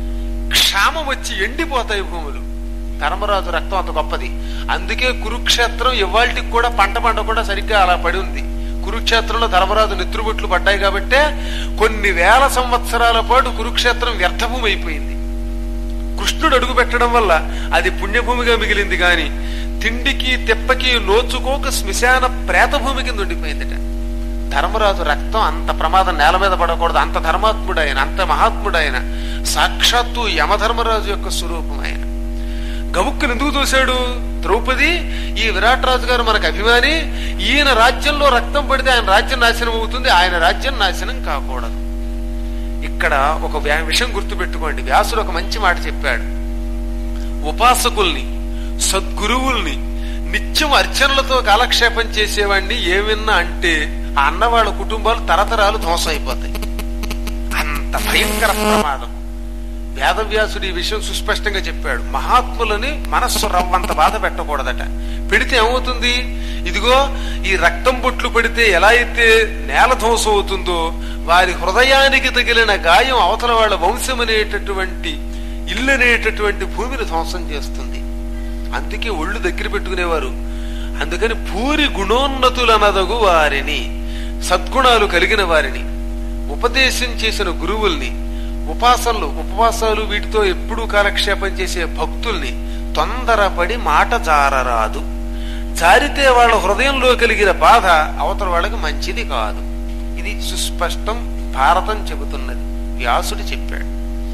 క్షామం వచ్చి ఎండిపోతాయి భూములు ధర్మరాజు రక్తం అంత గొప్పది అందుకే కురుక్షేత్రం ఇవాళకి కూడా పంట పంట కూడా సరిగ్గా అలా పడి ఉంది కురుక్షేత్రంలో ధర్మరాజు నెత్రుబొట్లు పడ్డాయి కాబట్టే కొన్ని వేల సంవత్సరాల పాటు కురుక్షేత్రం వ్యర్థభూమి అయిపోయింది కృష్ణుడు అడుగు పెట్టడం వల్ల అది పుణ్యభూమిగా మిగిలింది గాని తిండికి తెప్పకి నోచుకోక శ్మశాన ప్రేతభూమి కింద ఉండిపోయిందట ధర్మరాజు రక్తం అంత ప్రమాదం నేల మీద పడకూడదు అంత ధర్మాత్ముడు ఆయన అంత మహాత్ముడు ఆయన సాక్షాత్తు యమధర్మరాజు యొక్క స్వరూపం ఆయన గముక్కుని ఎందుకు చూశాడు ద్రౌపది ఈ విరాట్ రాజు గారు మనకు అభిమాని ఈయన రాజ్యంలో రక్తం పడితే ఆయన రాజ్యం నాశనం అవుతుంది ఆయన రాజ్యం నాశనం కాకూడదు ఇక్కడ ఒక వ్యా- విషయం గుర్తుపెట్టుకోండి వ్యాసుడు ఒక మంచి మాట చెప్పాడు ఉపాసకుల్ని సద్గురువుల్ని నిత్యం అర్చనలతో కాలక్షేపం చేసేవాడిని ఏమిన్నా అంటే ఆ అన్నవాళ్ళ కుటుంబాలు తరతరాలు ధ్వంసం అయిపోతాయి అంత భయంకర ప్రమాదం వేదవ్యాసుడు ఈ విషయం సుస్పష్టంగా చెప్పాడు మహాత్ములని మనస్సు రవ్వంత బాధ పెట్టకూడదట పెడితే ఏమవుతుంది ఇదిగో ఈ రక్తం బొట్లు పెడితే ఎలా అయితే నేల ధ్వంసం అవుతుందో వారి హృదయానికి తగిలిన గాయం అవతల వాళ్ళ వంశం అనేటటువంటి ఇల్లు అనేటటువంటి భూమిని ధ్వంసం చేస్తుంది అందుకే ఒళ్ళు దగ్గర పెట్టుకునేవారు అందుకని పూరి గుణోన్నతులనదగు వారిని సద్గుణాలు కలిగిన వారిని ఉపదేశం చేసిన గురువుల్ని ఉపాసనలు ఉపవాసాలు వీటితో ఎప్పుడూ కాలక్షేపం చేసే భక్తుల్ని తొందరపడి మాట జారరాదు జారితే వాళ్ళ హృదయంలో కలిగిన బాధ అవతల వాళ్ళకి మంచిది కాదు ఇది సుస్పష్టం భారతం చెబుతున్నది వ్యాసుడు చెప్పాడు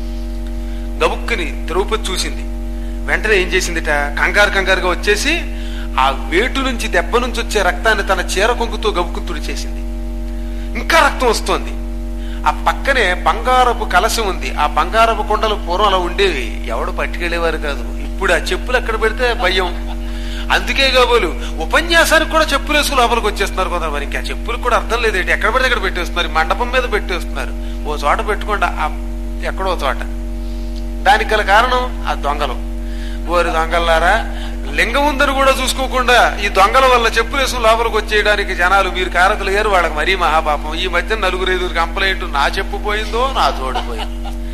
గబుక్కుని ద్రౌపది చూసింది వెంటనే ఏం చేసిందిట కంగారు కంగారుగా వచ్చేసి ఆ వేటు నుంచి దెబ్బ నుంచి వచ్చే రక్తాన్ని తన చీర కొంగుతో గబుక్కు తుడిచేసింది ఇంకా రక్తం వస్తోంది ఆ పక్కనే బంగారపు కలశం ఉంది ఆ బంగారపు కొండలు పూర్వం అలా ఉండేవి ఎవడు పట్టుకెళ్లేవారు కాదు ఇప్పుడు ఆ చెప్పులు ఎక్కడ పెడితే భయం అందుకే కాబోలు ఉపన్యాసానికి కూడా చెప్పులు వేసుకుని లోపలికి వచ్చేస్తున్నారు కొందరు మరి ఇంకా చెప్పులు కూడా అర్థం లేదేంటి ఎక్కడ పడితే అక్కడ పెట్టేస్తున్నారు ఈ మండపం మీద పెట్టేస్తున్నారు ఓ చోట పెట్టుకోండి ఆ ఎక్కడో చోట దానికి గల కారణం ఆ దొంగలు ఓరి దొంగలారా లింగం ఉందని కూడా చూసుకోకుండా ఈ దొంగల వల్ల చెప్పులు వేసుకుని లోపలికి వచ్చేయడానికి జనాలు మీరు కారకులు గారు వాళ్ళకి మరీ మహాపాపం ఈ మధ్య నలుగురు ఐదుగురు కంప్లైంట్ నా చెప్పు పోయిందో నా తోడు పోయింది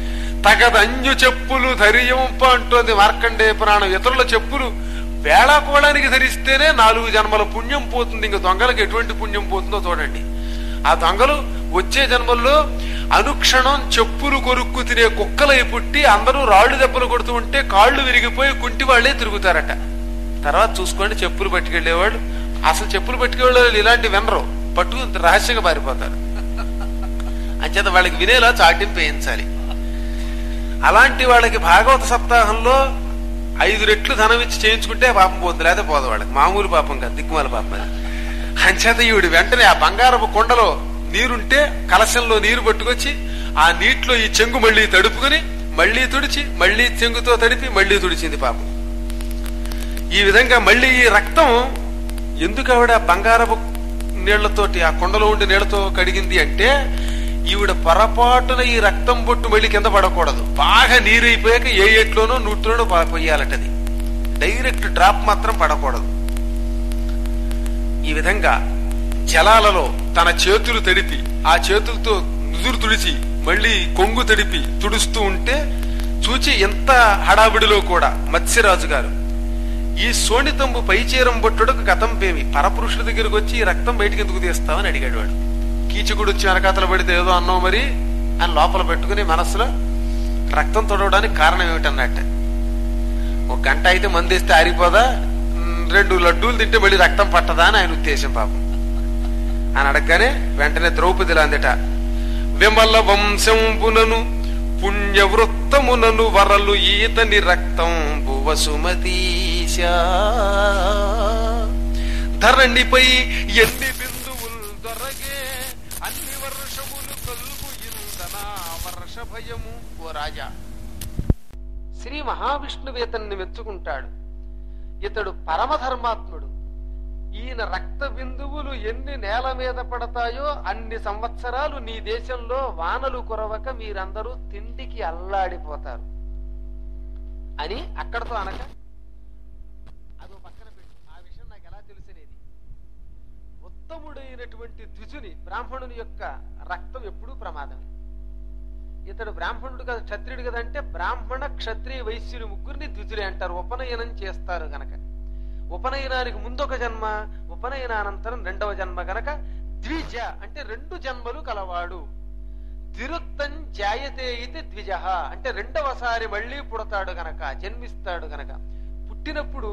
తగదంజు చెప్పులు ధరియంప అంటోంది మార్కండే పురాణం ఇతరుల చెప్పులు వేళాకోవడానికి ధరిస్తేనే నాలుగు జన్మల పుణ్యం పోతుంది ఇంక దొంగలకు ఎటువంటి పుణ్యం పోతుందో చూడండి ఆ దొంగలు వచ్చే జన్మల్లో అనుక్షణం చెప్పులు కొరుక్కు తినే కుక్కలై పుట్టి అందరూ రాళ్లు దెబ్బలు కొడుతూ ఉంటే కాళ్ళు విరిగిపోయి కుంటి వాళ్లే తిరుగుతారట తర్వాత చూసుకోండి చెప్పులు పట్టుకెళ్లేవాళ్ళు అసలు చెప్పులు పట్టుకెళ్ళే ఇలాంటి వినరు పట్టుకుని రహస్యంగా పారిపోతారు అంచేత వాళ్ళకి వినేలా చాటింపు వేయించాలి అలాంటి వాళ్ళకి భాగవత సప్తాహంలో ఐదు రెట్లు ధనం ఇచ్చి చేయించుకుంటే పాపం పోతుంది లేదా పోదు వాళ్ళకి మామూలు పాపం కాదు దిక్కుమాల పాపం అది అంచేత ఈవిడ వెంటనే ఆ బంగారపు కొండలో నీరుంటే కలశంలో నీరు పట్టుకొచ్చి ఆ నీటిలో ఈ చెంగు మళ్ళీ తడుపుకుని మళ్ళీ తుడిచి మళ్ళీ చెంగుతో తడిపి మళ్ళీ తుడిచింది పాపం ఈ విధంగా మళ్ళీ ఈ రక్తం ఎందుకు ఆవిడ బంగారపు నీళ్లతోటి ఆ కొండలో ఉండి నీళ్లతో కడిగింది అంటే ఈవిడ పొరపాటున ఈ రక్తం బొట్టు మళ్ళీ కింద పడకూడదు బాగా నీరైపోయాక ఏ ఎట్లోనో నూట్లోనో పొయ్యాలటది డైరెక్ట్ డ్రాప్ మాత్రం పడకూడదు ఈ విధంగా జలాలలో తన చేతులు తడిపి ఆ చేతులతో నుదురు తుడిచి మళ్ళీ కొంగు తడిపి తుడుస్తూ ఉంటే చూచి ఎంత హడావిడిలో కూడా మత్స్యరాజు గారు ఈ సోణితంబు పైచీరం బొట్టుడుకు గతం పేమి పరపురుషుల దగ్గరికి వచ్చి ఈ రక్తం బయటికి ఎందుకు తీస్తావని అడిగాడు వాడు కీచుకుడు వచ్చి వెనకాతలు పడితే ఏదో అన్నావు మరి అని లోపల పెట్టుకుని మనసులో రక్తం తొడవడానికి కారణం ఏమిటన్నట్ట ఒక గంట అయితే మందేస్తే ఆరిపోదా మ్, రెండు లడ్డూలు తింటే మళ్ళీ రక్తం పట్టదా అని ఆయన ఉద్దేశం పాపం అని అడగగానే వెంటనే ద్రౌపదిలా అందట విమల వంశంబునను పుణ్యవృత్తమునను వరలు ఈతని రక్తం భువసుమతీశ ధరణిపై ఎన్ని బిందువులు దొరగే అన్ని వర్షములు కలుగు ఇందనా వర్ష భయము ఓ రాజా శ్రీ మహావిష్ణువు ఇతన్ని మెచ్చుకుంటాడు ఇతడు పరమధర్మాత్ముడు ఈయన రక్త బిందువులు ఎన్ని నేల మీద పడతాయో అన్ని సంవత్సరాలు నీ దేశంలో వానలు కురవక మీరందరూ తిండికి అల్లాడిపోతారు అని అక్కడతో అనక అదో పక్కన పెట్టు ఆ విషయం నాకు ఎలా తెలిసినేది ఉత్తముడైనటువంటి ద్విజుని బ్రాహ్మణుని యొక్క రక్తం ఎప్పుడూ ప్రమాదమే ఇతడు బ్రాహ్మణుడు కదా క్షత్రియుడు కదా అంటే బ్రాహ్మణ క్షత్రియ వైశ్యులు ముగ్గురిని ద్విజులే అంటారు ఉపనయనం చేస్తారు గనక ఉపనయనానికి ముందొక జన్మ ఉపనయనానంతరం రెండవ జన్మ గనక ద్విజ అంటే రెండు జన్మలు కలవాడు తిరుత్తం జాయతే ఇది ద్విజ అంటే రెండవసారి మళ్ళీ పుడతాడు గనక జన్మిస్తాడు గనక పుట్టినప్పుడు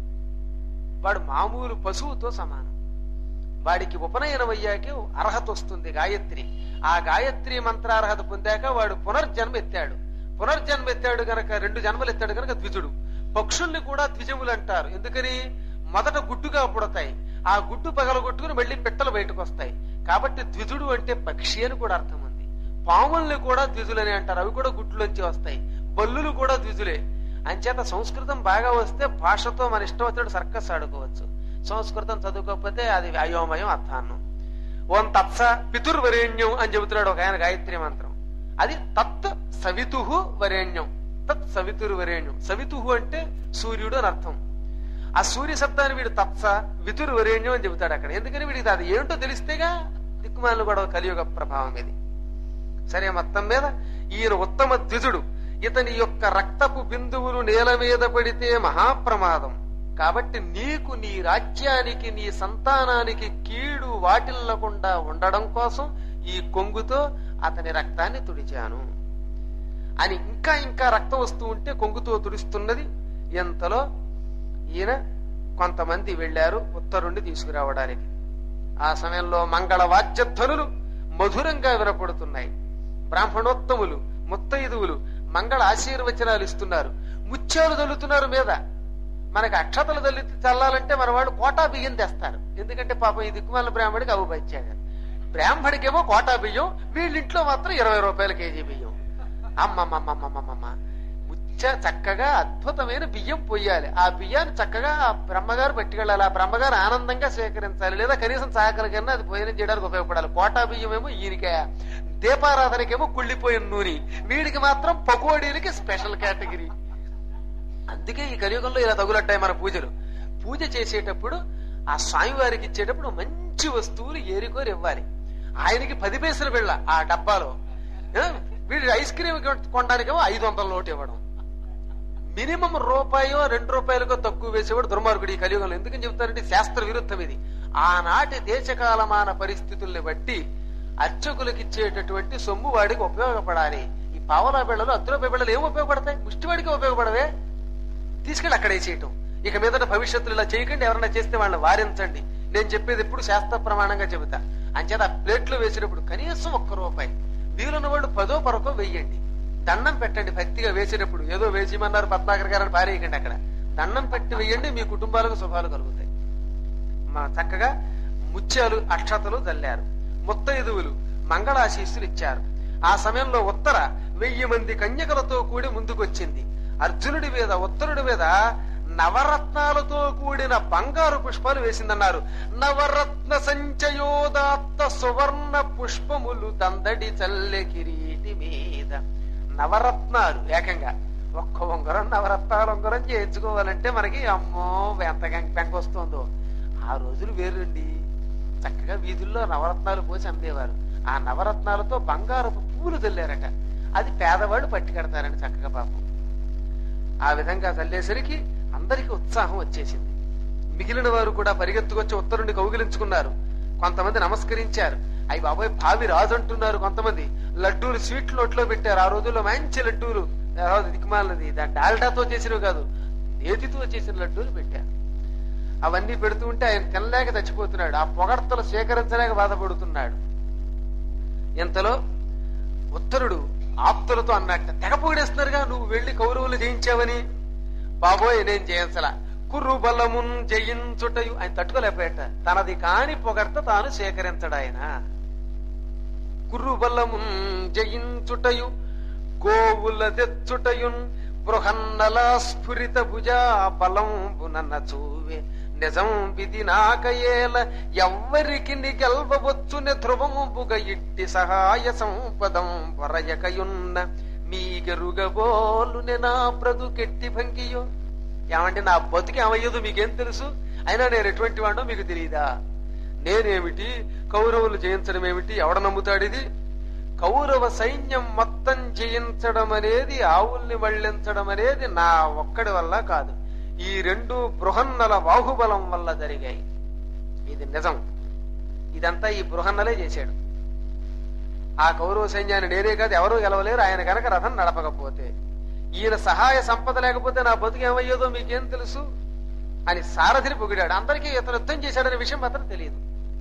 వాడు మామూలు పశువుతో సమానం వాడికి ఉపనయనం అయ్యాకే అర్హత వస్తుంది గాయత్రి ఆ గాయత్రి మంత్రార్హత పొందాక వాడు పునర్జన్మ ఎత్తాడు పునర్జన్మ ఎత్తాడు గనక రెండు జన్మలు ఎత్తాడు గనక ద్విజుడు పక్షుల్ని కూడా ద్విజములు అంటారు ఎందుకని మొదట గుడ్డుగా పుడతాయి ఆ గుడ్డు పగలగొట్టుకుని మళ్ళీ పిట్టలు బయటకు వస్తాయి కాబట్టి ద్విజుడు అంటే పక్షి అని కూడా అర్థం ఉంది పాముల్ని కూడా ద్విజులని అంటారు అవి కూడా గుడ్లోంచి వస్తాయి బల్లులు కూడా ద్విజులే అంచేత సంస్కృతం బాగా వస్తే భాషతో మన ఇష్టం వచ్చినట్టు సర్కస్ ఆడుకోవచ్చు సంస్కృతం చదువుకోకపోతే అది అయోమయం అర్థాన్నం ఓం తత్స పితుర్వరేణ్యం అని చెబుతున్నాడు ఒక ఆయన గాయత్రి మంత్రం అది తత్ సవితు వరేణ్యం తత్ సవితుర్వరేణ్యం సవితు అంటే సూర్యుడు అని అర్థం ఆ సూర్య శబ్దాన్ని వీడు తత్స వితుర్వరేణ్యం అని చెబుతాడు అక్కడ ఎందుకని వీడికి అది ఏంటో తెలిస్తేగా దిక్కుమాలను కూడా కలియుగ ప్రభావం ఇది సరే మొత్తం మీద ఈయన ఉత్తమ ద్విజుడు ఇతని యొక్క రక్తపు బిందువులు నేల మీద పడితే మహాప్రమాదం కాబట్టి నీకు నీ రాజ్యానికి నీ సంతానానికి కీడు వాటిల్లకుండా ఉండడం కోసం ఈ కొంగుతో అతని రక్తాన్ని తుడిచాను అని ఇంకా ఇంకా రక్తం వస్తూ ఉంటే కొంగుతో తుడుస్తున్నది ఎంతలో ఈయన కొంతమంది వెళ్లారు ఉత్తరుండి తీసుకురావడానికి ఆ సమయంలో మంగళ వాద్యధ్వనులు మధురంగా వినపడుతున్నాయి బ్రాహ్మణోత్తములు ముత్తైదువులు మంగళ ఆశీర్వచనాలు ఇస్తున్నారు ముత్యాలు చల్లుతున్నారు మీద మనకి అక్షతలు తల్లి చల్లాలంటే మన వాళ్ళు కోటా బియ్యం తెస్తారు ఎందుకంటే పాపం ఈ దిక్కుమాల బ్రాహ్మడికి అవు వచ్చాడు బ్రాహ్మడికేమో కోటా బియ్యం వీళ్ళింట్లో మాత్రం ఇరవై రూపాయల కేజీ బియ్యం అమ్మమ్మమ్మమ్మమ్మమ్మ ముచ్చ చక్కగా అద్భుతమైన బియ్యం పొయ్యాలి ఆ బియ్యాన్ని చక్కగా ఆ బ్రహ్మగారు పట్టుకెళ్ళాలి ఆ బ్రహ్మగారు ఆనందంగా స్వీకరించాలి లేదా కనీసం సహకారం కన్నా అది భోజనం చేయడానికి ఉపయోగపడాలి కోటా బియ్యం ఏమో ఈయనకాయ దీపారాధనకేమో కుళ్ళిపోయిన నూనె వీడికి మాత్రం పకోడీలకి స్పెషల్ కేటగిరీ అందుకే ఈ కలియుగంలో ఇలా తగులట్టాయి మన పూజలు పూజ చేసేటప్పుడు ఆ స్వామివారికి ఇచ్చేటప్పుడు మంచి వస్తువులు ఏరికోరి ఇవ్వాలి ఆయనకి పది పైసలు వెళ్ళ ఆ డబ్బాలో ఆ, వీడి ఐస్ క్రీమ్ కొనడానికేమో ఐదు వందల నోటు ఇవ్వడం మినిమం రూపాయో రెండు రూపాయలకో తక్కువ వేసేవాడు దుర్మార్గుడు ఈ కలియుగంలో ఎందుకని చెప్తారంటే శాస్త్ర విరుద్ధం ఇది ఆనాటి దేశకాలమాన పరిస్థితుల్ని బట్టి అర్చకులకు ఇచ్చేటటువంటి సొమ్ము వాడికి ఉపయోగపడాలి ఈ పావలా బిళ్ళలు అద్దు రూపాయి బిళ్ళలు ఏం ఉపయోగపడతాయి ముష్టివాడికి ఉపయోగపడవే తీసుకెళ్ళి అక్కడ వేసేయటం ఇక మీదట భవిష్యత్తులో ఇలా చేయకండి ఎవరైనా చేస్తే వాళ్ళని వారించండి నేను చెప్పేది ఎప్పుడు శాస్త్ర ప్రమాణంగా చెబుతా అంచేత ఆ ప్లేట్లో వేసినప్పుడు కనీసం ఒక్క రూపాయి వీలున్న వాళ్ళు పదో పరకో వెయ్యండి దండం పెట్టండి భక్తిగా వేసేటప్పుడు ఏదో వేసిమన్నారు పద్మాకర్ గారని పారేయకండి అక్కడ దండం పెట్టి వెయ్యండి మీ కుటుంబాలకు శుభాలు కలుగుతాయి మా చక్కగా ముత్యాలు అక్షతలు జల్లారు ముత్తైదువులు మంగళాశీస్సులు ఇచ్చారు ఆ సమయంలో ఉత్తర వెయ్యి మంది కన్యకలతో కూడి ముందుకొచ్చింది అర్జునుడి మీద ఉత్తరుడి మీద నవరత్నాలతో కూడిన బంగారు పుష్పాలు వేసిందన్నారు నవరత్న సంచయోదాత్త సువర్ణ పుష్పములు దందడి చల్లె కిరీటి మీద నవరత్నాలు ఏకంగా ఒక్క ఉంగరం నవరత్నాలు ఉంగరం చేయించుకోవాలంటే మనకి అమ్మో ఎంత పెంక వస్తుందో ఆ రోజులు వేరండి చక్కగా వీధుల్లో నవరత్నాలు పోసి అమ్మేవారు ఆ నవరత్నాలతో బంగారపు పూలు చల్లారట అది పేదవాడు పట్టుకెడతారండి చక్కగా పాపం ఆ విధంగా చల్లేసరికి అందరికీ ఉత్సాహం వచ్చేసింది మిగిలిన వారు కూడా పరిగెత్తుకొచ్చి ఉత్తరుండి కౌగిలించుకున్నారు కొంతమంది నమస్కరించారు అవి బాబోయ్ భావి రాజు అంటున్నారు కొంతమంది లడ్డూలు స్వీట్ నోట్లో పెట్టారు ఆ రోజుల్లో మంచి లడ్డూలు తర్వాత దిక్కుమాలది దాని డాల్డాతో చేసినవి కాదు నేతితో చేసిన లడ్డూలు పెట్టారు అవన్నీ పెడుతూ ఉంటే ఆయన తినలేక చచ్చిపోతున్నాడు ఆ పొగడ్తలు స్వీకరించలేక బాధపడుతున్నాడు ఇంతలో ఉత్తరుడు ఆప్తులతో అన్నట్ట తెగ పొగిడేస్తున్నారుగా నువ్వు వెళ్లి కౌరవులు జయించావని బాబోయ్ నేను జయించలా కురుబలమున్ జయించుటయు ఆయన తట్టుకోలేకపోయాట తనది కాని పొగడ్త తాను సేకరించడాయన కురుబలమున్ జయించుటయు గోవుల తెచ్చుటయున్ బృహన్నల స్ఫురిత భుజా బలంబునన్న చూవే నిజం విధి నాకయేల ఎవ్వరికి గెల్వవచ్చున ధ్రువంబుగ ఇట్టి సహాయ సంపదం వరయకయున్న మీగెరుగబోలునే నా బ్రతుకెట్టి భంగియో ఏమంటే నా బతుకు ఏమయ్యేదో మీకేం తెలుసు అయినా నేను ఎటువంటి వాడో మీకు తెలియదా నేనేమిటి కౌరవులు జయించడం ఏమిటి ఎవడ నమ్ముతాడు ఇది కౌరవ సైన్యం మొత్తం జయించడం అనేది ఆవుల్ని మళ్లించడం అనేది నా ఒక్కడి వల్ల కాదు ఈ రెండు బృహన్నల బాహుబలం వల్ల జరిగాయి ఇది నిజం ఇదంతా ఈ బృహన్నలే చేశాడు ఆ కౌరవ సైన్యాన్ని నేనే కాదు ఎవరూ గెలవలేరు ఆయన గనక రథం నడపకపోతే ఈయన సహాయ సంపద లేకపోతే నా బతుకు ఏమయ్యేదో మీకేం తెలుసు అని సారథిని పొగిడాడు అందరికీ ఇతను యుద్ధం చేశాడనే విషయం మాత్రం తెలియదు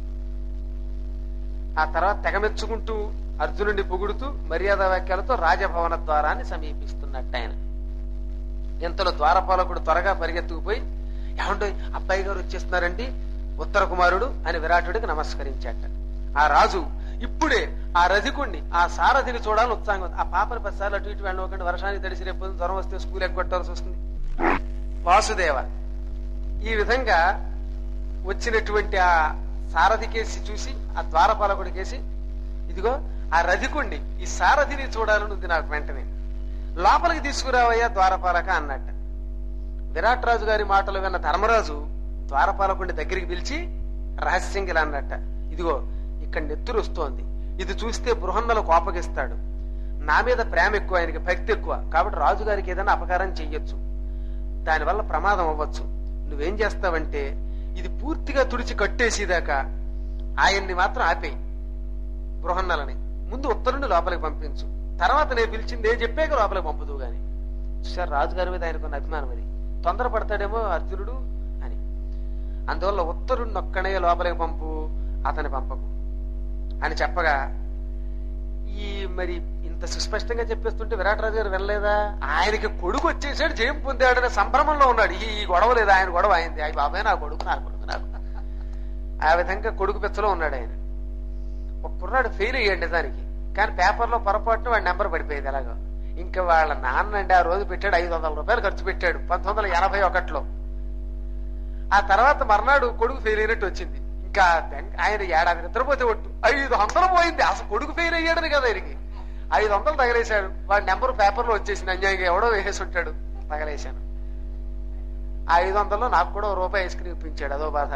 ఆ తర్వాత తెగమెచ్చుకుంటూ అర్జునుడిని పొగుడుతూ మర్యాద వాక్యాలతో రాజభవన ద్వారాన్ని సమీపిస్తున్నట్టు ఆయన ఇంతలో ద్వారపాలకుడు త్వరగా పరిగెత్తుకుపోయి ఏమండో అబ్బాయి గారు వచ్చేస్తున్నారండి ఉత్తర కుమారుడు అని విరాటుడికి నమస్కరించాట ఆ రాజు ఇప్పుడే ఆ రధికుణ్ణి ఆ సారథిని చూడాలని ఉత్సాహం ఉంది. ఆ పాపని పదిసార్లు అటు ఇటు వెళ్ళకండి వర్షానికి తడిసి రేపు పొద్దున్న జ్వరం వస్తే స్కూల్ ఎగ్గొట్టాల్సి వస్తుంది వాసుదేవ ఈ విధంగా వచ్చినటువంటి ఆ సారథి కేసి చూసి ఆ ద్వారపాలకుడి కేసి ఇదిగో ఆ రధికుణ్ణి ఈ సారథిని చూడాలని ఉంది నాకు వెంటనే లోపలికి తీసుకురావయ్యా ద్వారపాలక అన్నట్ట విరాట్ రాజు గారి మాటలు విన్న ధర్మరాజు ద్వారపాలకుడిని దగ్గరికి పిలిచి రహస్యంగా ఇలా అన్నట్ట ఇదిగో ఇక్కడ నెత్తురు వస్తోంది ఇది చూస్తే బృహన్నలు కోపగిస్తాడు నా మీద ప్రేమ ఎక్కువ ఆయనకి భక్తి ఎక్కువ కాబట్టి రాజుగారికి ఏదైనా అపకారం చెయ్యొచ్చు దానివల్ల ప్రమాదం అవ్వచ్చు నువ్వేం చేస్తావంటే ఇది పూర్తిగా తుడిచి కట్టేసేదాకా ఆయన్ని మాత్రం ఆపేయి బృహన్నలని ముందు ఉత్తరుని లోపలికి పంపించు తర్వాత నేను పిలిచింది నేను చెప్పాక లోపలికి పంపుదు గాని చూసారు రాజుగారి మీద ఆయనకున్న అభిమానం అది తొందరపడతాడేమో అర్జునుడు అని అందువల్ల ఉత్తరుణ్ణి ఒక్కనే లోపలికి పంపు అతని పంపకు అని చెప్పగా ఈ మరి ఇంత సుస్పష్టంగా చెప్పేస్తుంటే విరాట్ రాజు గారు వెళ్ళలేదా ఆయనకి కొడుకు వచ్చేసాడు జయం పొందాడనే సంభ్రమంలో ఉన్నాడు ఈ ఈ గొడవ లేదు ఆయన గొడవ అయింది అయ్యి బాబాయ్ నా కొడుకు నా కొడుకు నాకు ఆ విధంగా కొడుకు పెచ్చలో ఉన్నాడు ఆయన ఒక కుర్రాడు ఫెయిల్ అయ్యాడు నిజానికి కానీ పేపర్లో పొరపాటున వాడి నెంబర్ పడిపోయేది ఎలాగో ఇంకా వాళ్ళ నాన్న అండి ఆ రోజు పెట్టాడు ఐదు వందల రూపాయలు ఖర్చు పెట్టాడు పంతొమ్మిది వందల ఎనభై ఒకటిలో ఆ తర్వాత మర్నాడు కొడుకు ఫెయిల్ అయినట్టు వచ్చింది ఇంకా బెంగ- ఆయన ఏడాది నిద్రపోతే ఒట్టు ఐదు వందలు పోయింది అసలు కొడుకు ఫెయిల్ అయ్యాడని కదా ఆయనకి ఐదు వందలు తగలేశాడు వాడి నెంబర్ పేపర్లో వచ్చేసింది అన్యాయంగా ఎవడో వేసేసి ఉంటాడు తగలేశాను ఆ ఐదు వందల్లో నాకు కూడా ఓ రూపాయి ఐస్ క్రీమ్ ఇప్పించాడు అదో బాధ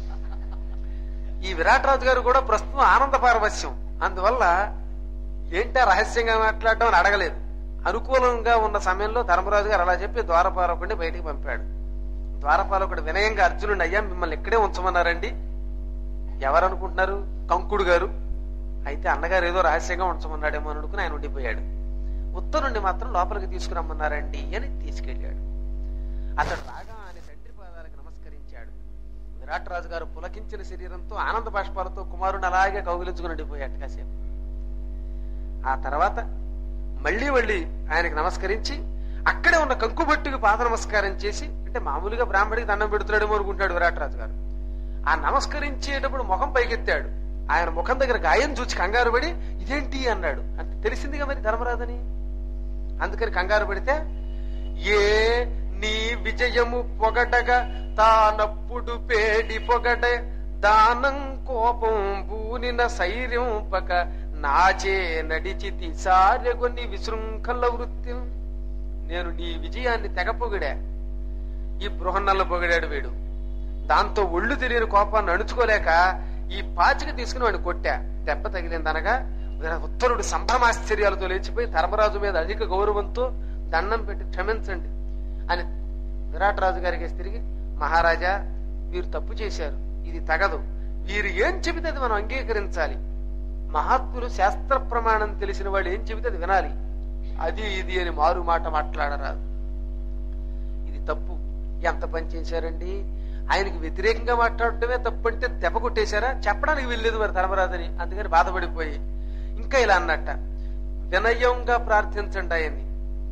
ఈ విరాట్ రాజు గారు కూడా ప్రస్తుతం ఆనంద పారవస్యం అందువల్ల ఏంటా రహస్యంగా మాట్లాడడం అని అడగలేదు అనుకూలంగా ఉన్న సమయంలో ధర్మరాజు గారు అలా చెప్పి ద్వారపాలకుడిని బయటికి పంపాడు ద్వారపాలకుడు వినయంగా అర్జునుడు అయ్యా మిమ్మల్ని ఇక్కడే ఉంచమన్నారండి ఎవరు అనుకుంటున్నారు కంకుడు గారు అయితే అన్నగారు ఏదో రహస్యంగా ఉంచమన్నాడేమో అని అనుకుని ఆయన ఉండిపోయాడు ఉత్తరుండి మాత్రం లోపలికి తీసుకురమ్మన్నారండి అని తీసుకెళ్ళాడు అతడు రాగా ఆయన తండ్రి పాదాలకు నమస్కరించాడు విరాట్ రాజు గారు పులకించిన శరీరంతో ఆనంద బాష్పాలతో కుమారుని అలాగే కౌగిలించుకుని ఉండిపోయాడు కాసేపు ఆ తర్వాత మళ్ళీ మళ్ళీ ఆయనకి నమస్కరించి అక్కడే ఉన్న కంకుబట్టుకి పాద నమస్కారం చేసి అంటే మామూలుగా బ్రాహ్మడికి దండం పెడుతున్నాడేమో అనుకుంటాడు విరాట్ రాజు గారు ఆ నమస్కరించేటప్పుడు ముఖం పైకెత్తాడు ఆయన ముఖం దగ్గర గాయం చూచి కంగారు పడి ఇదేంటి అన్నాడు అంటే తెలిసిందిగా మరి ధర్మరాజని అందుకని కంగారు పడితే ఏ నీ విజయము పొగడగా తానప్పుడు పేడి పొగడ దానం కోపం బూనిన సైర్యంపక నాచే నడిచితి సారెగొని విశృంఖల వృత్తి నేను నీ విజయాన్ని తెగ పొగిడా ఈ బృహన్నల్ల పొగిడాడు వీడు దాంతో ఒళ్ళు తెలియని కోపాన్ని అణుచుకోలేక ఈ పాచిక తీసుకుని వాడిని కొట్టా దెబ్బ తగిలిందనగా ఉత్తరుడు సంభ్రమాశ్చర్యాలతో లేచిపోయి ధర్మరాజు మీద అధిక గౌరవంతో దండం పెట్టి క్షమించండి అని విరాట్ రాజు గారికి తిరిగి మహారాజా వీరు తప్పు చేశారు ఇది తగదు వీరు ఏం చెబితే అది మనం అంగీకరించాలి మహాత్ములు శాస్త్ర ప్రమాణం తెలిసిన వాళ్ళు ఏం చెబితే అది వినాలి అది ఇది అని మారు మాట మాట్లాడరాదు ఇది తప్పు ఎంత పని చేశారండి ఆయనకి వ్యతిరేకంగా మాట్లాడటమే తప్పు అంటే దెబ్బ కొట్టేశారా చెప్పడానికి వీల్లేదు మరి ధర్మరాజని అందుకని బాధపడిపోయి ఇంకా ఇలా అన్నట్ట వినయంగా ప్రార్థించండి ఆయన్ని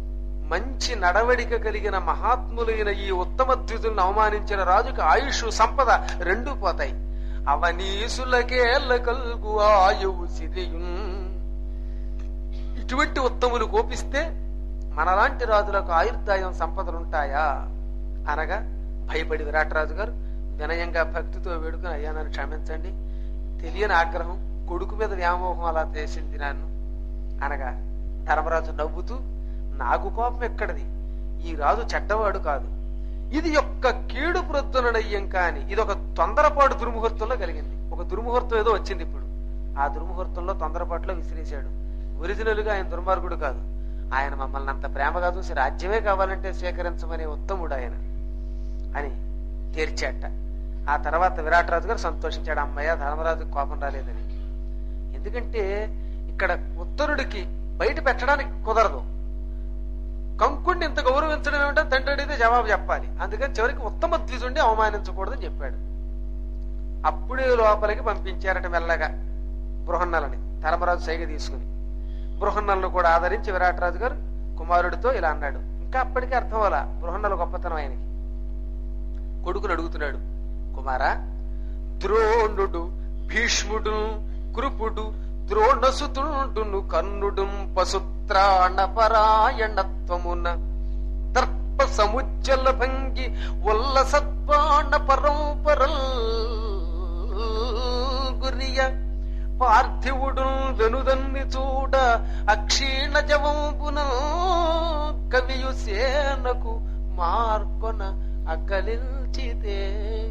మంచి నడవడిక కలిగిన మహాత్ములైన ఈ ఉత్తమ ద్వితులను అవమానించిన రాజుకి ఆయుష్ సంపద రెండూ పోతాయి అవనీసులకేళ్ళ కల్గు ఆయువు సిరియున్ ఇటువంటి ఉత్తములు కోపిస్తే మనలాంటి రాజులకు ఆయుర్దాయం సంపదలుంటాయా అనగా భయపడి విరాటరాజు గారు వినయంగా భక్తితో వేడుకుని అయ్యా నన్ను క్షమించండి తెలియని ఆగ్రహం కొడుకు మీద వ్యామోహం అలా చేసింది నన్ను అనగా ధర్మరాజు నవ్వుతూ నాకు కోపం ఎక్కడిది ఈ రాజు చెడ్డవాడు కాదు ఇది యొక్క కీడు ప్రొద్దునడయ్యం కాని ఇది ఒక తొందరపాటు దుర్ముహూర్తంలో కలిగింది ఒక దుర్ముహూర్తం ఏదో వచ్చింది ఇప్పుడు ఆ దుర్ముహూర్తంలో తొందరపాటులో విసిరేశాడు ఒరిజినల్ గా ఆయన దుర్మార్గుడు కాదు ఆయన మమ్మల్ని అంత ప్రేమగా చూసి రాజ్యమే కావాలంటే స్వీకరించమనే ఉత్తముడు ఆయన అని తీర్చాట ఆ తర్వాత విరాటరాజు గారు సంతోషించాడు అమ్మయ్య ధర్మరాజు కోపం రాలేదని ఎందుకంటే ఇక్కడ ఉత్తరుడికి బయట పెట్టడానికి కుదరదు కంకుడిని ఇంత గౌరవించడం ఏమిటో తండ్రి అడిగితే జవాబు చెప్పాలి అందుకని చివరికి ఉత్తమ ద్విజుండి అవమానించకూడదని చెప్పాడు అప్పుడే లోపలికి పంపించారట మెల్లగా బృహన్నలని ధర్మరాజు సైగ తీసుకుని బృహన్నలను కూడా ఆదరించి విరాటరాజు గారు కుమారుడితో ఇలా అన్నాడు ఇంకా అప్పటికే అర్థం అలా బృహన్నల గొప్పతనం ఆయనకి కొడుకుని అడుగుతున్నాడు కుమారా ద్రోణుడు భీష్ముడు కృపుడు ద్రోణసుతుండును కర్ణుడు పశుత్రాణ పరాయణత్వమున దర్ప సముజ్జల భంగి ఉల్ల సద్బాణ పరంపరల్ గురియ పార్థివుడు వెనుదన్ని చూడ అక్షీణ జవంబున కవియు సేనకు మార్కొన అకలించితే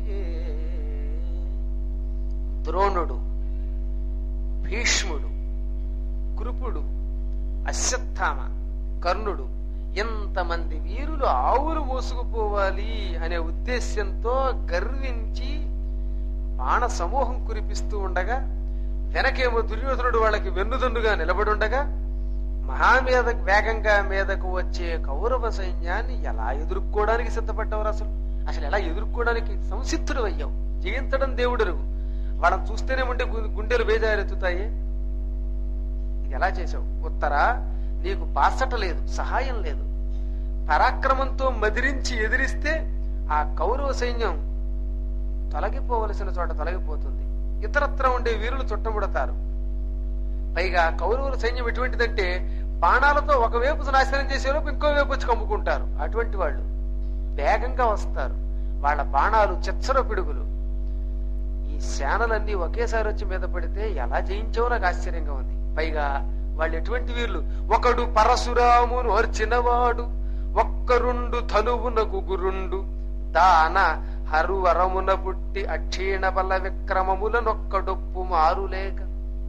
ద్రోణుడు భీష్ముడు కృపుడు అశ్వత్థామ కర్ణుడు ఎంతమంది వీరులు ఆవులు మోసుకుపోవాలి అనే ఉద్దేశ్యంతో గర్వించి బాణ సమూహం కురిపిస్తూ ఉండగా వెనకేమో దుర్యోధనుడు వాళ్ళకి వెన్నుదన్నుగా నిలబడి ఉండగా మహామీద వేగంగా మీదకు వచ్చే కౌరవ సైన్యాన్ని ఎలా ఎదుర్కోవడానికి సిద్ధపడ్డవారు అసలు అసలు ఎలా ఎదుర్కోవడానికి సంసిద్ధుడు అయ్యావు జయించడం దేవుడరుగు వాళ్ళని చూస్తేనే ఉండే గు- గుండెలు బేజారెత్తుతాయి ఎలా చేశావు ఉత్తరా నీకు బాసట లేదు సహాయం లేదు పరాక్రమంతో మదిరించి ఎదిరిస్తే ఆ కౌరవ సైన్యం తొలగిపోవలసిన చోట తొలగిపోతుంది ఇతరత్ర ఉండే వీరులు చుట్టముడతారు పైగా కౌరవుల సైన్యం ఎటువంటిదంటే బాణాలతో ఒకవైపు నాశనం చేసేలోపు ఇంకో వైపు వచ్చి కమ్ముకుంటారు అటువంటి వాళ్ళు వేగంగా వస్తారు వాళ్ళ బాణాలు చెచ్చర పిడుగులు ఈ శానలన్నీ ఒకేసారి వచ్చి మీద పడితే ఎలా జయించావో నాకు ఆశ్చర్యంగా ఉంది పైగా వాళ్ళు ఎటువంటి వీళ్ళు ఒకడు పరశురామును అర్చినవాడు ఒక్కరుండు ధనువునకు గురుండు దాన హరువరమున పుట్టి అక్షీణ బల విక్రమములనొక్కడొప్పు మారులేక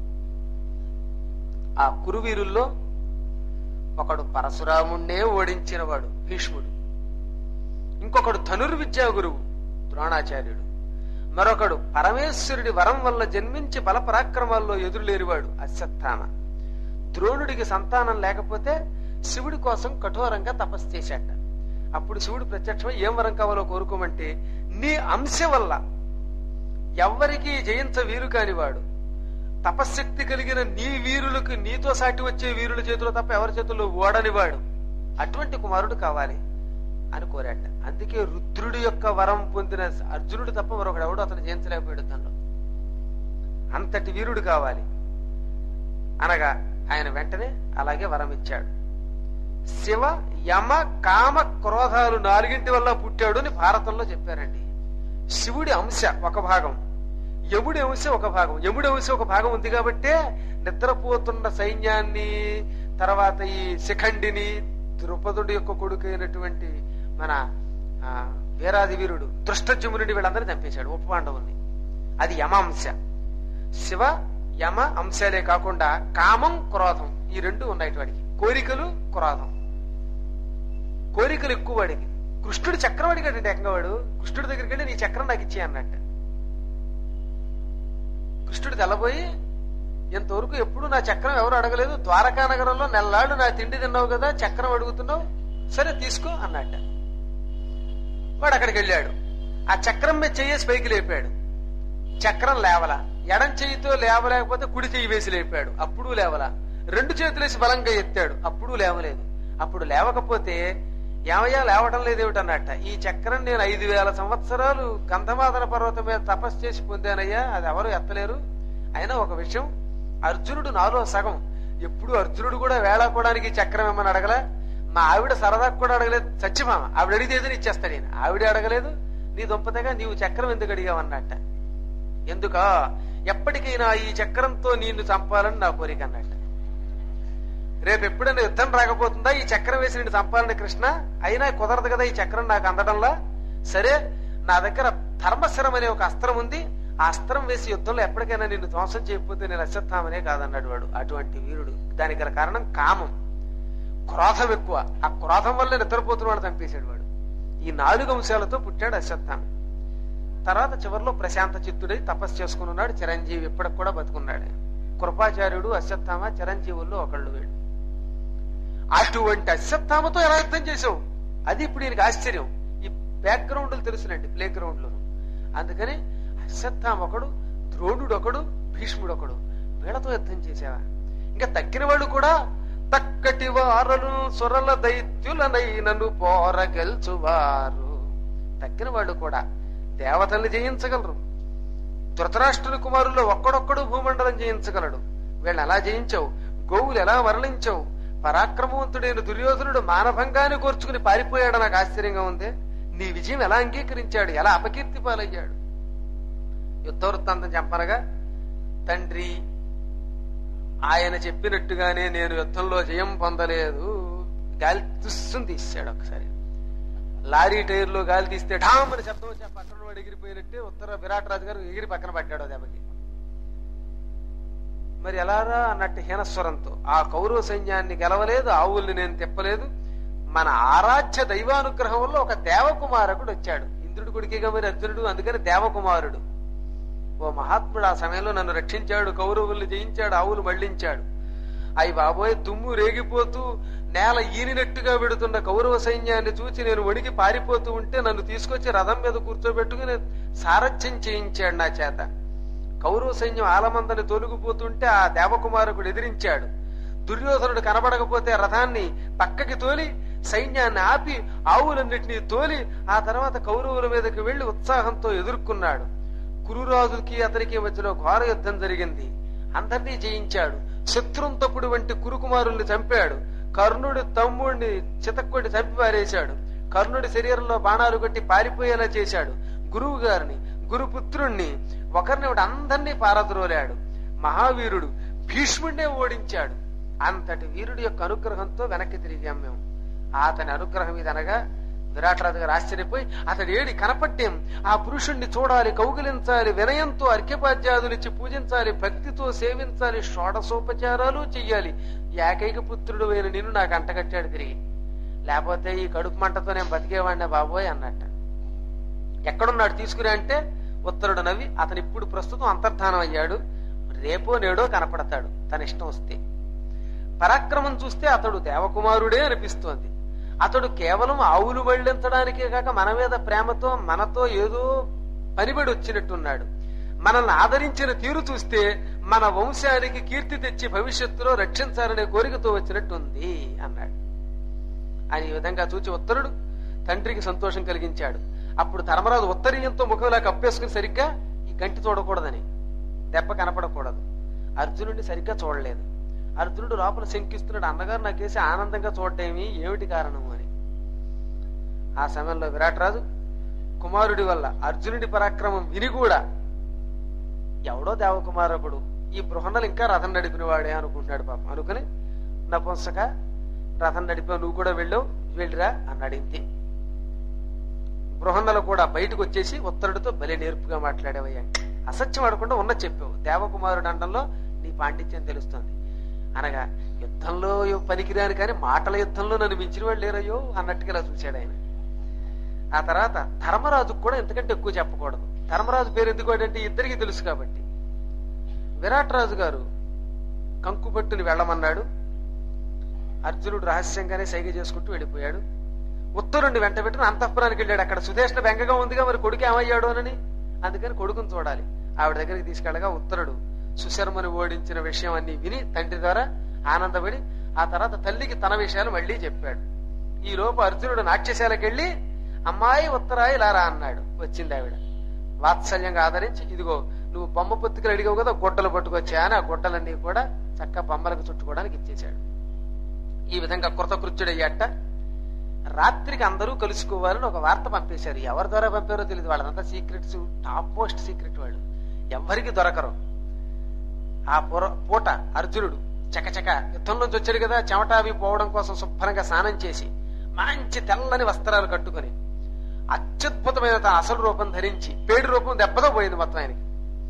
ఆ కురువీరుల్లో ఒకడు పరశురాముణ్ణే ఓడించినవాడు భీష్ముడు ఇంకొకడు ధనుర్విద్యా గురువు ద్రోణాచార్యుడు మరొకడు పరమేశ్వరుడి వరం వల్ల జన్మించి బల పరాక్రమాల్లో ఎదురులేనివాడు అశ్వత్థామ ద్రోణుడికి సంతానం లేకపోతే శివుడి కోసం కఠోరంగా తపస్సు చేశాట అప్పుడు శివుడు ప్రత్యక్షమై ఏం వరం కావాలో కోరుకోమంటే నీ అంశ వల్ల ఎవ్వరికీ జయించ వీరు కానివాడు తపశ్శక్తి కలిగిన నీ వీరులకు నీతో సాటి వచ్చే వీరుల చేతిలో తప్ప ఎవరి చేతుల్లో ఓడనివాడు అటువంటి కుమారుడు కావాలి అని కోరాట అందుకే రుద్రుడి యొక్క వరం పొందిన అర్జునుడు తప్ప మరొకడు ఎవడు అతను జయించలేకపోయాడు తనలో అంతటి వీరుడు కావాలి అనగా ఆయన వెంటనే అలాగే వరం ఇచ్చాడు శివ యమ కామ క్రోధాలు నాలుగింటి వల్ల పుట్టాడు అని భారతంలో చెప్పారండి శివుడి అంశ ఒక భాగం యముడి అంశ ఒక భాగం యముడి అంశ ఒక భాగం ఉంది కాబట్టే నిద్రపోతున్న సైన్యాన్ని తర్వాత ఈ శిఖండిని ద్రుపదుడి యొక్క కొడుకైనటువంటి మన ఆ, వీరాది వీరుడు దృష్టజమునుడి వీళ్ళందరినీ చంపేశాడు ఉప పాండవుల్ని అది యమ అంశ శివ యమ అంశాలే కాకుండా కామం క్రోధం ఈ రెండు ఉన్నాయి వాడికి కోరికలు క్రోధం కోరికలు ఎక్కువ వాడికి కృష్ణుడు చక్రవాడి కంటే ఏకంగా వాడు కృష్ణుడి దగ్గరికి వెళ్ళి నీ చక్రం నాకు ఇచ్చే అన్నట్ట కృష్ణుడు తెల్లబోయి ఇంతవరకు ఎప్పుడు నా చక్రం ఎవరు అడగలేదు ద్వారకా నగరంలో నెల్లాళ్ళు నా తిండి తిన్నావు కదా చక్రం అడుగుతున్నావు సరే తీసుకో అన్నట్ట వాడు అక్కడికి వెళ్ళాడు ఆ చక్రం మీద చెయ్యేసి పైకి లేపాడు చక్రం లేవల ఎడం చెయ్యితో లేవలేకపోతే కుడి చెయ్యి వేసి లేపాడు అప్పుడు లేవల రెండు చేతులేసి బలంగా ఎత్తాడు అప్పుడు లేవలేదు అప్పుడు లేవకపోతే ఏమయ్యా లేవటం లేదేమిటన్నట్ట ఈ చక్రం నేను ఐదు వేల సంవత్సరాలు గంధమాదన పర్వతం మీద తపస్సు చేసి పొందానయ్యా అది ఎవరు ఎత్తలేరు అయినా ఒక విషయం అర్జునుడు నాలో సగం ఎప్పుడు అర్జునుడు కూడా వేళాకోవడానికి ఈ చక్రం ఏమని అడగల మా ఆవిడ సరదాకు కూడా అడగలేదు సత్యమామ ఆవిడ అడిగితే ఏదో ఇచ్చేస్తాడు ఈయన ఆవిడ అడగలేదు నీ దుంపతగా నీవు చక్రం ఎందుకు అడిగావన్నట్ట ఎందుకా ఎప్పటికైనా ఈ చక్రంతో నిన్ను చంపాలని నా కోరిక అన్నట్ట రేపు ఎప్పుడైనా యుద్ధం రాకపోతుందా ఈ చక్రం వేసి నిన్ను చంపాలని కృష్ణ అయినా కుదరదు కదా ఈ చక్రం నాకు అందడంలా సరే నా దగ్గర ధర్మశరం అనే ఒక అస్త్రం ఉంది ఆ అస్త్రం వేసి యుద్ధంలో ఎప్పటికైనా నిన్ను ధ్వంసం చేయకపోతే నేను అశ్వత్థామనే కాదన్నాడు వాడు అటువంటి వీరుడు దానికి గల కారణం కామం క్రోధం ఎక్కువ ఆ క్రోధం వల్ల నిద్రపోతున్నవాడు చంపేశాడు వాడు ఈ నాలుగు అంశాలతో పుట్టాడు అశ్వత్థామ తర్వాత చివరిలో ప్రశాంత చిత్తుడై తపస్సు చేసుకుని ఉన్నాడు చిరంజీవి ఇప్పటికి కూడా బతుకున్నాడు కృపాచార్యుడు అశ్వత్థామ చిరంజీవుల్లో ఒకళ్ళు వీడు అటువంటి అశ్వత్థామతో ఎలా యుద్ధం చేసావు అది ఇప్పుడు ఈయనకి ఆశ్చర్యం ఈ బ్యాక్గ్రౌండ్లు తెలుసునండి ప్లే గ్రౌండ్ లో అందుకని అశ్వత్థామ ఒకడు ద్రోణుడు ఒకడు భీష్ముడు ఒకడు వీళ్ళతో యుద్ధం చేసావా ఇంకా తక్కిన వాళ్ళు కూడా తక్కటి వారలు సొరల దైత్యులనై నన్ను పోరగెల్చువారు తక్కిన వాళ్ళు కూడా దేవతల్ని జయించగలరు ధృతరాష్ట్రుని కుమారుల్లో ఒక్కడొక్కడు భూమండలం జయించగలడు వీళ్ళని ఎలా జయించావు గోవులు ఎలా మరలించావు పరాక్రమవంతుడైన దుర్యోధనుడు మానభంగాన్ని కోర్చుకుని పారిపోయాడు నాకు ఆశ్చర్యంగా ఉంది నీ విజయం ఎలా అంగీకరించాడు ఎలా అపకీర్తి పాలయ్యాడు యుద్ధ వృత్తాంతం చెప్పనగా తండ్రి ఆయన చెప్పినట్టుగానే నేను యుద్ధంలో జయం పొందలేదు గాలి తుస్సుని తీసాడు ఒకసారి లారీ టైర్ లో గాలి తీస్తే ఢామ్ అని శబ్దం వచ్చి ఆ పక్కన వాడు ఎగిరిపోయినట్టే ఉత్తర విరాట్ రాజు గారు ఎగిరి పక్కన పడ్డాడు ఆ దెబ్బకి మరి ఎలారా అన్నట్టు హీనస్వరంతో ఆ కౌరవ సైన్యాన్ని గెలవలేదు ఆవుల్ని నేను తిప్పలేదు మన ఆరాధ్య దైవానుగ్రహం వల్ల ఒక దేవకుమారకుడు వచ్చాడు ఇంద్రుడి కొడుకేగా మరి అర్జునుడు అందుకని దేవకుమారుడు ఓ మహాత్ముడు ఆ సమయంలో నన్ను రక్షించాడు కౌరవుల్ని జయించాడు ఆవులు మళ్లించాడు అయి బాబోయ్ దుమ్ము రేగిపోతూ నేల ఈనినట్టుగా పెడుతున్న కౌరవ సైన్యాన్ని చూచి నేను వణికి పారిపోతూ ఉంటే నన్ను తీసుకొచ్చి రథం మీద కూర్చోబెట్టుకుని సారథ్యం చేయించాడు నా చేత కౌరవ సైన్యం ఆలమందని తొలగిపోతుంటే ఆ దేవకుమారకుడు ఎదిరించాడు దుర్యోధనుడు కనబడకపోతే రథాన్ని పక్కకి తోలి సైన్యాన్ని ఆపి ఆవులన్నిటినీ తోలి ఆ తర్వాత కౌరవుల మీదకి వెళ్లి ఉత్సాహంతో ఎదుర్కొన్నాడు కురురాజుకి అతనికి మధ్యలో ఘోర యుద్ధం జరిగింది అందరినీ జయించాడు శత్రుంతపుడు వంటి కురుకుమారుల్ని చంపాడు కర్ణుడి తమ్ముడిని చితక్కొట్టి చంపి పారేశాడు కర్ణుడి శరీరంలో బాణాలు కొట్టి పారిపోయేలా చేశాడు గురువు గారిని గురుపుత్రుణ్ణి ఒకరిని ఒకటి అందరినీ పారద్రోలాడు మహావీరుడు భీష్ముడినే ఓడించాడు అంతటి వీరుడి యొక్క అనుగ్రహంతో వెనక్కి తిరిగాం మేము అతని అనుగ్రహం ఇది అనగా విరాటరాజు గారు ఆశ్చర్యపోయి అతడు ఏడి కనపడ్డం ఆ పురుషుణ్ణి చూడాలి కౌగిలించాలి వినయంతో అర్ఘ్యపాద్యాదులిచ్చి పూజించాలి భక్తితో సేవించాలి షోడసోపచారాలు చెయ్యాలి ఏకైక పుత్రుడు అయిన నిన్ను నాకు అంటగట్టాడు తిరిగి లేకపోతే ఈ కడుపు మంటతో నేను బతికేవాడినే బాబోయ్ అన్నట్ట ఎక్కడున్నాడు తీసుకుని అంటే ఉత్తరుడు నవ్వి అతను ఇప్పుడు ప్రస్తుతం అంతర్ధానం అయ్యాడు రేపో నేడో కనపడతాడు తన ఇష్టం వస్తే పరాక్రమం చూస్తే అతడు దేవకుమారుడే అనిపిస్తోంది అతడు కేవలం ఆవులు మళ్లించడానికే కాక మన మీద ప్రేమతో మనతో ఏదో పనిబడి వచ్చినట్టున్నాడు మనల్ని ఆదరించిన తీరు చూస్తే మన వంశానికి కీర్తి తెచ్చి భవిష్యత్తులో రక్షించాలనే కోరికతో వచ్చినట్టుంది అన్నాడు అని ఈ విధంగా చూచి ఉత్తరుడు తండ్రికి సంతోషం కలిగించాడు అప్పుడు ధర్మరాజు ఉత్తరీయంతో ముఖంలా కప్పేసుకుని సరిగ్గా ఈ గంటి చూడకూడదని దెబ్బ కనపడకూడదు అర్జునుడిని సరిగ్గా చూడలేదు అర్జునుడు లోపల శంకిస్తున్నాడు అన్నగారు నాకేసి ఆనందంగా చూడటమేమి ఏమిటి కారణము అని ఆ సమయంలో విరాటరాజు కుమారుడి వల్ల అర్జునుడి పరాక్రమం విని కూడా ఎవడో దేవకుమారకుడు ఈ బృహన్నలు ఇంకా రథం నడిపినవాడే అనుకుంటున్నాడు పాపం అనుకుని నపుంసక రథం నడిపావు నువ్వు కూడా వెళ్ళావు వెళ్ళిరా అన్నాడు ఇంతే బృహన్నలు కూడా బయటకు వచ్చేసి ఉత్తరుడితో భలే నేర్పుగా మాట్లాడేవయ్యా అసత్యం ఆడకుండా ఉన్న చెప్పావు దేవకుమారుడు అండంలో నీ పాండిత్యం తెలుస్తుంది అనగా యుద్ధంలో పనికిరాని కానీ మాటల యుద్ధంలో నన్ను మించిన వాళ్ళు లేరయ్యో అన్నట్టుగా ఇలా చూశాడు ఆయన ఆ తర్వాత ధర్మరాజుకు కూడా ఎంతకంటే ఎక్కువ చెప్పకూడదు ధర్మరాజు పేరు ఎందుకు అంటే ఇద్దరికి తెలుసు కాబట్టి విరాట్ రాజు గారు కంకుపట్టుని వెళ్ళమన్నాడు అర్జునుడు రహస్యంగానే సైగ చేసుకుంటూ వెళ్ళిపోయాడు ఉత్తరుణ్ణి వెంట పెట్టిన అంతఃపురానికి వెళ్ళాడు అక్కడ సుదేష్ణ బెంగగా ఉందిగా మరి కొడుకు ఏమయ్యాడు అని అందుకని కొడుకుని చూడాలి ఆవిడ దగ్గరికి తీసుకెళ్ళగా ఉత్తరుడు సుశర్మని ఓడించిన విషయం అన్ని విని తండ్రి ద్వారా ఆనందపడి ఆ తర్వాత తల్లికి తన విషయాలు మళ్ళీ చెప్పాడు ఈ లోపు అర్జునుడు నాట్యశాలకు వెళ్ళి అమ్మాయి ఉత్తరాయి లారా అన్నాడు వచ్చింది ఆవిడ వాత్సల్యంగా ఆదరించి ఇదిగో నువ్వు బొమ్మ పొత్తికలు అడిగావు కదా గుడ్డలు పట్టుకొచ్చా అని ఆ గుడ్డలన్నీ కూడా చక్క బొమ్మలకు చుట్టుకోవడానికి ఇచ్చేశాడు ఈ విధంగా కృతకృత్యుడయ్యాట రాత్రికి అందరూ కలుసుకోవాలని ఒక వార్త పంపేశారు ఎవరి ద్వారా పంపారో తెలియదు వాళ్ళంతా సీక్రెట్స్ టాప్ మోస్ట్ సీక్రెట్ వాళ్ళు ఎవ్వరికి దొరకరు ఆ పూర పూట అర్జునుడు చకచక యుద్ధం నుంచి వచ్చాడు కదా చెమట అవి పోవడం కోసం శుభ్రంగా స్నానం చేసి మంచి తెల్లని వస్త్రాలు కట్టుకొని అత్యద్భుతమైన తన అసలు రూపం ధరించి పేడి రూపం దెబ్బతో పోయింది మొత్తం ఆయనకి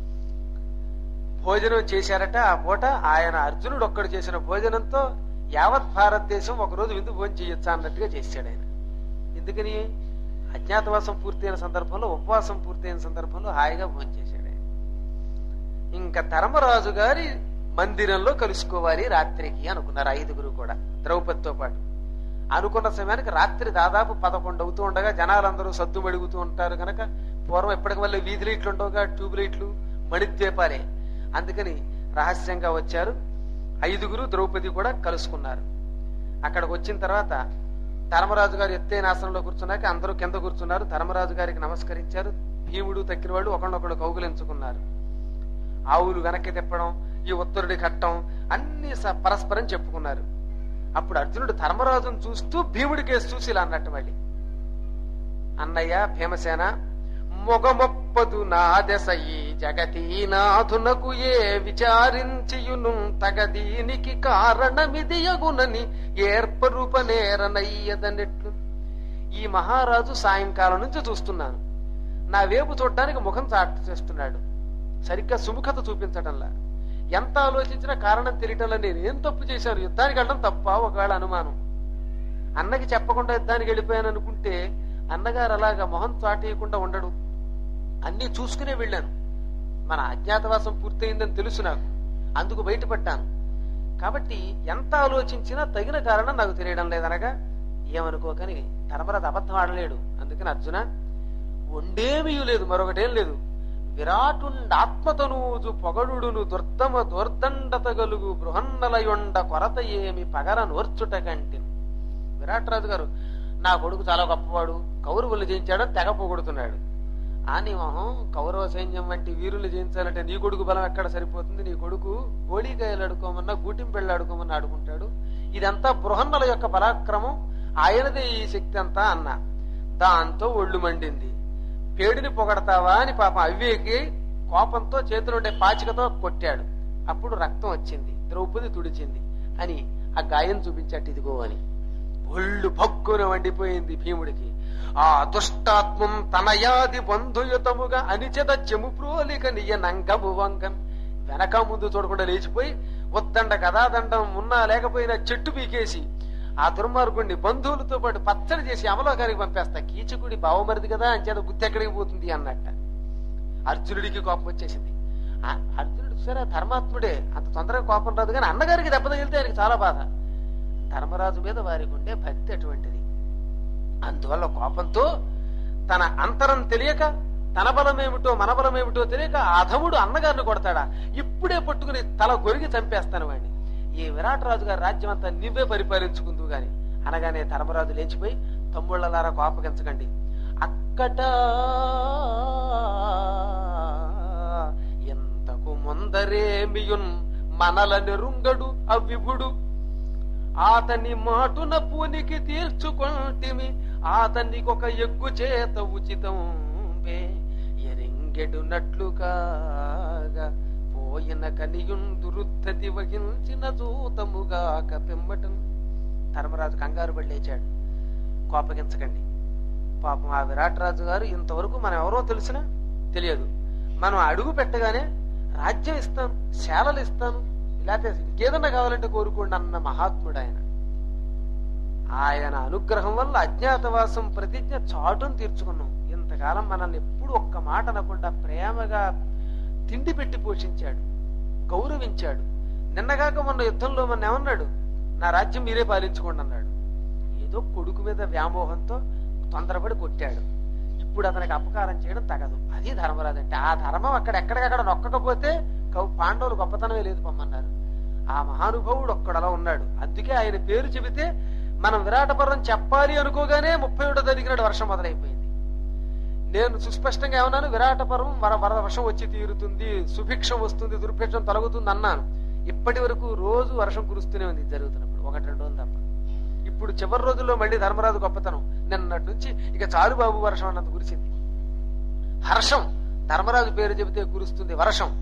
భోజనం చేశారట ఆ పూట ఆయన అర్జునుడు ఒక్కడు చేసిన భోజనంతో యావత్ భారతదేశం ఒకరోజు విందు భోజనం చేయొచ్చా అన్నట్టుగా చేశాడు ఆయన ఎందుకని అజ్ఞాతవాసం పూర్తయిన సందర్భంలో ఉపవాసం పూర్తయిన సందర్భంలో హాయిగా భోజనం చేశాడు ఆయన ఇంకా ధర్మరాజు గారి మందిరంలో కలుసుకోవాలి రాత్రికి అనుకున్నారు ఐదుగురు కూడా ద్రౌపదితో పాటు అనుకున్న సమయానికి రాత్రి దాదాపు పదకొండు అవుతూ ఉండగా జనాలందరూ సద్దు మడుగుతూ ఉంటారు కనుక పూర్వం ఎప్పటికి వల్ల వీధి లైట్లు ఉండవుగా ట్యూబ్ లైట్లు మణిద్వీపాలే అందుకని రహస్యంగా వచ్చారు ఐదుగురు ద్రౌపది కూడా కలుసుకున్నారు అక్కడికి వచ్చిన తర్వాత ధర్మరాజు గారు ఎత్తైన ఆసనంలో కూర్చున్నాక అందరూ కింద కూర్చున్నారు ధర్మరాజు గారికి నమస్కరించారు భీముడు తక్కిన వాళ్ళు ఒకళ్ళొకళ్ళు కౌగులించుకున్నారు ఆవులు వెనక్కి తిప్పడం ఈ ఉత్తరుడి కట్టం అన్ని స- పరస్పరం చెప్పుకున్నారు అప్పుడు అర్జునుడు ధర్మరాజును చూస్తూ భీముడి కేసు చూసి ఇలా అన్నట్టు మళ్ళీ అన్నయ్య భీమసేన మొగమొప్పదు నా దశ ఈ జగతి నాథునకు ఏ విచారించియును తగదీనికి కారణమిది యగునని ఏర్పరూపనేరనయ్యదనెట్లు ఈ మహారాజు సాయంకాలం నుంచి చూస్తున్నాను నా వేపు చూడడానికి ముఖం చాటు చేస్తున్నాడు సరిగ్గా సుముఖత చూపించడంలా ఎంత ఆలోచించినా కారణం తెలియటంలో నేను ఏం తప్పు చేశాను యుద్ధానికి వెళ్ళడం తప్ప ఒకవేళ అనుమానం అన్నకి చెప్పకుండా యుద్ధానికి వెళ్ళిపోయాను అనుకుంటే అన్నగారు అలాగా మొహం చాటేయకుండా ఉండడు అన్ని చూసుకునే వెళ్ళాను మన అజ్ఞాతవాసం పూర్తయిందని తెలుసు నాకు అందుకు బయటపడ్డాను కాబట్టి ఎంత ఆలోచించినా తగిన కారణం నాకు తెలియడం లేదనగా ఏమనుకోకని ధర్మరాజు అబద్ధం ఆడలేడు అందుకని అర్జున ఉండేమీ లేదు మరొకటేం లేదు విరాటుండాత్మతనూజు పొగడుడును దుర్దమ దుర్దండత గలుగు బృహన్నలయొండ కొరత ఏమి పగర నోర్చుట కంటిన్ విరాట్ రాజు గారు నా కొడుకు చాలా గొప్పవాడు కౌరవులు జయించాడని తెగ పొగుడుతున్నాడు అని మొహం కౌరవ సైన్యం వంటి వీరులు జయించాలంటే నీ కొడుకు బలం ఎక్కడ సరిపోతుంది నీ కొడుకు గోళీకాయలు ఆడుకోమన్నా గూటింపెళ్ళు ఆడుకోమన్నా ఆడుకుంటాడు ఇదంతా బృహన్నల యొక్క పరాక్రమం ఆయనదే ఈ శక్తి అంతా అన్న దాంతో ఒళ్ళు మండింది పేడిని పొగడతావా అని పాపం అవివేకి కోపంతో చేతిలోండే పాచికతో కొట్టాడు అప్పుడు రక్తం వచ్చింది ద్రౌపది తుడిచింది అని ఆ గాయం చూపించట్టు ఇదిగో అని ఒళ్ళు భగ్గున వండిపోయింది భీముడికి ఆ దుష్టాత్మం తనయాది బంధుయుతముగా అనిచద చెముప్రోలిక నియ నంగము వంగన్ వెనక ముందు చూడకుండా లేచిపోయి ఉద్దండ గదాదండం ఉన్నా లేకపోయినా చెట్టు పీకేసి ఆ దుర్మార్గుడిని బంధువులతో పాటు పచ్చడి చేసి అమలోకానికి పంపేస్తా కీచకుడి బావమరిది కదా అంచేత బుద్ధి ఎక్కడికి పోతుంది అన్నట్ట అర్జునుడికి కోపం వచ్చేసింది ఆ అర్జునుడు సరే ధర్మాత్ముడే అంత తొందరగా కోపం రాదు కానీ అన్నగారికి దెబ్బ తగిలితే ఆయనకి చాలా బాధ ధర్మరాజు మీద వారికి ఉండే భక్తి అటువంటిది అందువల్ల కోపంతో తన అంతరం తెలియక తన బలమేమిటో మన బలమేమిటో తెలియక ఆ అధముడు అన్నగారిని కొడతాడా ఇప్పుడే పట్టుకుని తల గొరిగి చంపేస్తాను వాడిని ఈ విరాట్ రాజు గారి రాజ్యం అంతా నువ్వే పరిపాలించుకుందు గాని అనగానే ధర్మరాజు లేచిపోయి తమ్ముళ్ళలారా కోపగించకండి అక్కట ఎంతకు ముందరేమియున్ మనల నెరుంగడు అవిభుడు ఆతని మాటున పూనికి తీర్చుకొంటిమి ఆతనికొక ఎగ్గు చేత ఉచితం ఎరింగెడునట్లు కాగా పోయిన కనియుందురుద్ధతి వహించిన జూతముగాక పిమ్మటం ధర్మరాజు కంగారు పడి లేచాడు కోపగించకండి పాపం ఆ విరాట్ రాజు గారు ఇంతవరకు మనం ఎవరో తెలిసినా తెలియదు మనం అడుగు పెట్టగానే రాజ్యం ఇస్తాను శాలలు ఇస్తాను లేకపోతే ఇంకేదన్నా కావాలంటే కోరుకోండి అన్న మహాత్ముడు ఆయన ఆయన అనుగ్రహం వల్ల అజ్ఞాతవాసం ప్రతిజ్ఞ చాటును తీర్చుకున్నాం ఇంతకాలం మనల్ని ఎప్పుడు ఒక్క మాట అనకుండా ప్రేమగా తిండి పెట్టి పోషించాడు గౌరవించాడు నిన్నగాక మొన్న యుద్ధంలో మన ఏమన్నాడు నా రాజ్యం మీరే పాలించుకోండి అన్నాడు ఏదో కొడుకు మీద వ్యామోహంతో తొందరపడి కొట్టాడు ఇప్పుడు అతనికి అపకారం చేయడం తగదు అది ధర్మరాజు అంటే ఆ ధర్మం అక్కడ ఎక్కడికక్కడ నొక్కకపోతే కౌ- పాండవులు గొప్పతనమే లేదు పొమ్మన్నారు ఆ మహానుభావుడు ఒక్కడలా ఉన్నాడు అందుకే ఆయన పేరు చెబితే మనం విరాటపర్వం చెప్పాలి అనుకోగానే ముప్పై ఒకటో తారీఖు నాడు వర్షం మొదలైపోయింది నేను సుస్పష్టంగా ఏమన్నాను విరాట పర్వం వర వరద వర్షం వచ్చి తీరుతుంది సుభిక్షం వస్తుంది దుర్భిక్షం తొలగుతుంది అన్నాను ఇప్పటి వరకు రోజు వర్షం కురుస్తూనే ఉంది ఇది జరుగుతున్నప్పుడు ఒకటి రెండు రోజులు తప్ప ఇప్పుడు చివరి రోజుల్లో మళ్ళీ ధర్మరాజు గొప్పతనం నిన్నటి నుంచి ఇక చాలు బాబు వర్షం అన్నంత కురిసింది హర్షం ధర్మరాజు పేరు చెబితే కురుస్తుంది వర్షం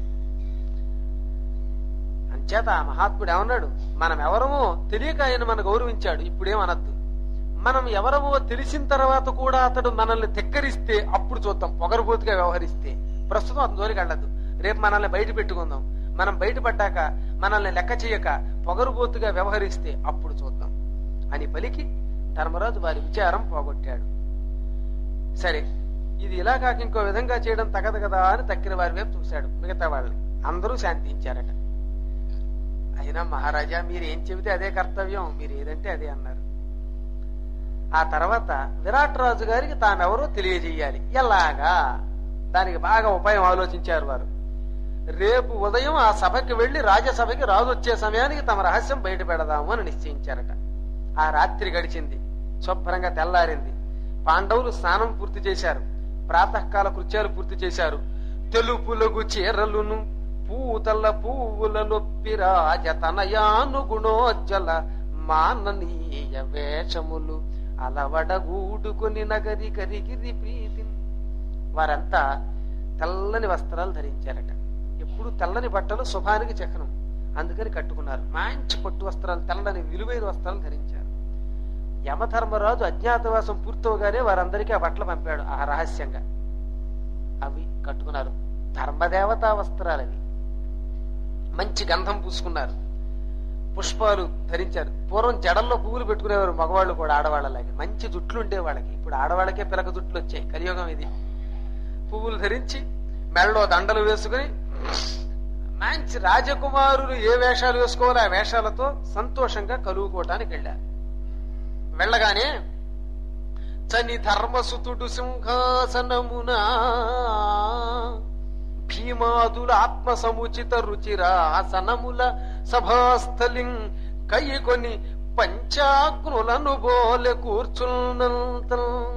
అంచేత ఆ మహాత్ముడు ఏమన్నాడు మనం ఎవరమో తెలియక ఆయన మన గౌరవించాడు ఇప్పుడేం అనద్దు మనం ఎవరమో తెలిసిన తర్వాత కూడా అతడు మనల్ని ధిక్కరిస్తే అప్పుడు చూద్దాం పొగరబోతుగా వ్యవహరిస్తే ప్రస్తుతం అతని జోలికి వెళ్ళద్దు రేపు మనల్ని బయట పెట్టుకుందాం మనం బయటపడ్డాక మనల్ని లెక్క చేయక పొగరుబోతుగా వ్యవహరిస్తే అప్పుడు చూద్దాం అని పలికి ధర్మరాజు వారి విచారం పోగొట్టాడు సరే ఇది ఇలా కాక ఇంకో విధంగా చేయడం తగదు కదా అని తక్కిన వారి వైపు చూశాడు మిగతా వాళ్ళని అందరూ శాంతించారట అయినా మహారాజా మీరు ఏం చెబితే అదే కర్తవ్యం మీరు ఏదంటే అదే అన్నారు ఆ తర్వాత విరాట్ రాజు గారికి తామెవరో తెలియజేయాలి ఎలాగా దానికి బాగా ఉపాయం ఆలోచించారు వారు రేపు ఉదయం ఆ సభకి వెళ్లి రాజ్యసభకి రాజు వచ్చే సమయానికి తమ రహస్యం బయట పెడదాము అని నిశ్చయించారట ఆ రాత్రి గడిచింది శుభ్రంగా తెల్లారింది పాండవులు స్నానం పూర్తి చేశారు ప్రాతకాల కృత్యాలు పూర్తి చేశారు తెలుపులగు చీరలును పూతల పువ్వుల నొప్పి రాజతనయాను గుణోజ్వల మాననీయ వేషములు అలవడగూడుకొని నగరి కరిగిరి ప్రీతి వారంతా తెల్లని వస్త్రాలు ధరించారట ఎప్పుడు తెల్లని బట్టలు శుభానికి చిహ్నం అందుకని కట్టుకున్నారు మంచి పట్టు వస్త్రాలు తెల్లని విలువైన వస్త్రాలు ధరించారు యమధర్మరాజు అజ్ఞాతవాసం పూర్తవగానే వారందరికీ ఆ బట్టలు పంపాడు ఆ రహస్యంగా అవి కట్టుకున్నారు ధర్మదేవతా వస్త్రాలు అవి మంచి గంధం పూసుకున్నారు పుష్పాలు ధరించారు పూర్వం జడల్లో పువ్వులు పెట్టుకునేవారు మగవాళ్ళు కూడా ఆడవాళ్ళలాగే మంచి జుట్లు ఉండే వాళ్ళకి ఇప్పుడు ఆడవాళ్ళకే పిలక జుట్లు వచ్చాయి కలియుగం ఇది పువ్వులు ధరించి మెడలో దండలు వేసుకుని మంచి రాజకుమారులు ఏ వేషాలు వేసుకోవాలో ఆ వేషాలతో సంతోషంగా కలువుకోవటానికి వెళ్ళారు వెళ్ళగానే చని ధర్మసుతుడు సింహాసనమునా భీమాదుల ఆత్మ సముచిత రుచిరాసనముల సభాస్థలిం కైకొని పంచాగ్నులను బోలె కూర్చున్నంత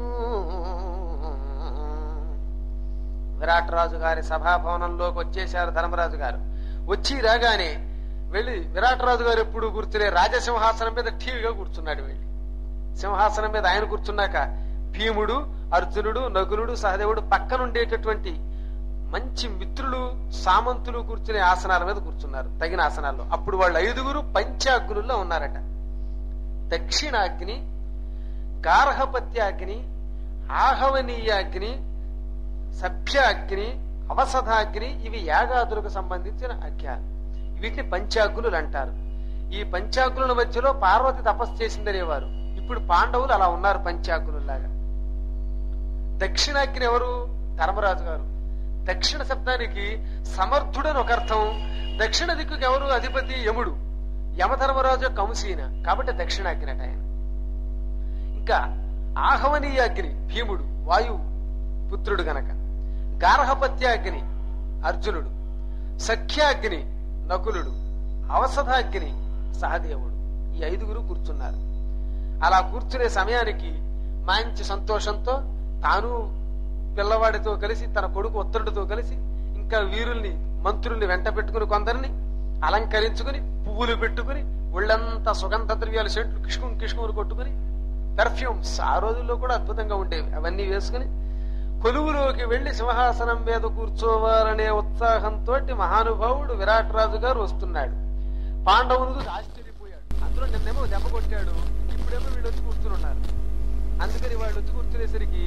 విరాటరాజు గారి సభాభవనంలోకి వచ్చేశారు ధర్మరాజు గారు వచ్చి రాగానే వెళ్ళి విరాటరాజు గారు ఎప్పుడు కూర్చునే రాజసింహాసనం మీద ఠీవిగా కూర్చున్నాడు వెళ్ళి సింహాసనం మీద ఆయన కూర్చున్నాక భీముడు అర్జునుడు నకులుడు సహదేవుడు పక్కనుండేటటువంటి మంచి మిత్రులు సామంతులు కూర్చునే ఆసనాల మీద కూర్చున్నారు తగిన ఆసనాల్లో అప్పుడు వాళ్ళు ఐదుగురు పంచాగ్నుల్లో ఉన్నారట దక్షిణాగ్ని గార్హపత్యాగ్ని ఆహవనీయాగ్ని సభ్యాగ్ని అవసధాగ్ని ఇవి యాగాదులకు సంబంధించిన అజ్ఞాలు వీటిని పంచాగ్నులు అంటారు ఈ పంచాగ్నుల మధ్యలో పార్వతి తపస్సు చేసిందనేవారు ఇప్పుడు పాండవులు అలా ఉన్నారు పంచాగ్నుల్లాగా దక్షిణాగ్ని ఎవరు ధర్మరాజు గారు దక్షిణ శబ్దానికి సమర్థుడని ఒక అర్థం దక్షిణ దిక్కుకి ఎవరు అధిపతి యముడు యమధర్మరాజు కంసీన కాబట్టి దక్షిణాగ్ని అట ఆయన ఇంకా ఆహవనీయ అగ్ని భీముడు వాయు పుత్రుడు గనక గార్హపత్యాగ్ని అర్జునుడు సఖ్యాగ్ని నకులుడు అవసధాగ్ని సహదేవుడు ఈ ఐదుగురు కూర్చున్నారు అలా కూర్చునే సమయానికి మంచి సంతోషంతో తాను పిల్లవాడితో కలిసి తన కొడుకు ఉత్తరుడితో కలిసి ఇంకా వీరుల్ని మంత్రుల్ని వెంట పెట్టుకుని కొందరిని అలంకరించుకుని పువ్వులు పెట్టుకుని ఒళ్ళంతా సుగంధ ద్రవ్యాలు చెట్లు కిష్కుం కిష్కుములు కొట్టుకుని పెర్ఫ్యూమ్స్ ఆ రోజుల్లో కూడా అద్భుతంగా ఉండేవి అవన్నీ వేసుకుని కొలువులోకి వెళ్లి సింహాసనం మీద కూర్చోవాలనే ఉత్సాహంతో మహానుభావుడు విరాట్ రాజు గారు వస్తున్నాడు పాండవులు ఆశ్చర్యపోయాడు అందులో నిన్నేమో దెబ్బ కొట్టాడు ఇప్పుడేమో వీళ్ళు వచ్చి కూర్చుని ఉన్నారు అందుకని వాళ్ళు వచ్చి కూర్చునేసరికి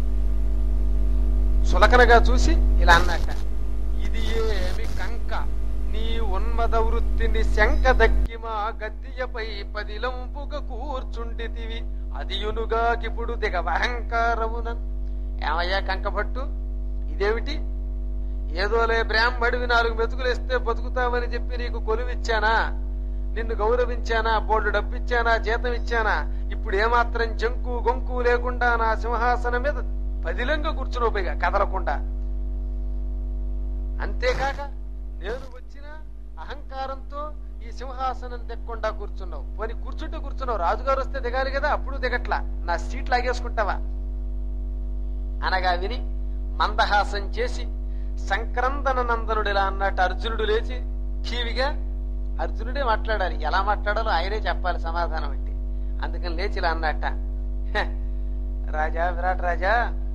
సులకనగా చూసి ఇలా అన్నాక ఇది ఏమి కంక నీ ఉన్మద వృత్తిని శంక దక్కి మా గద్దియపై పదిలంపుగా కూర్చుండితివి అదియునుగాకిప్పుడు దిగ అహంకారమున ఏమయ్యా కంకపట్టు ఇదేమిటి ఏదోలే బ్రాహ్మడివి నాలుగు మెతుకులేస్తే బతుకుతావని చెప్పి నీకు కొలువిచ్చానా నిన్ను గౌరవించానా బోర్డు డబ్బిచ్చానా జీతం ఇచ్చానా ఇప్పుడు ఏమాత్రం జంకు గొంకు లేకుండా నా సింహాసనం మీద పదిలంగా కూర్చుని కదలకుండా అంతేకాక నేను వచ్చిన అహంకారంతో ఈ సింహాసనం దిక్కుండా కూర్చున్నావు పోనీ కూర్చుంటే కూర్చున్నావు రాజుగారు వస్తే దిగాలి కదా అప్పుడు దిగట్లా నా సీట్ లాగేసుకుంటావా అనగా విని మందహాసం చేసి సంక్రందన నందనుడిలా అన్నట్టు అర్జునుడు లేచి ఠీవిగా అర్జునుడే మాట్లాడాలి ఎలా మాట్లాడాలో ఆయనే చెప్పాలి సమాధానం అంటే అందుకని లేచి ఇలా అన్నట్ట "హె, రాజా విరాట్ రాజా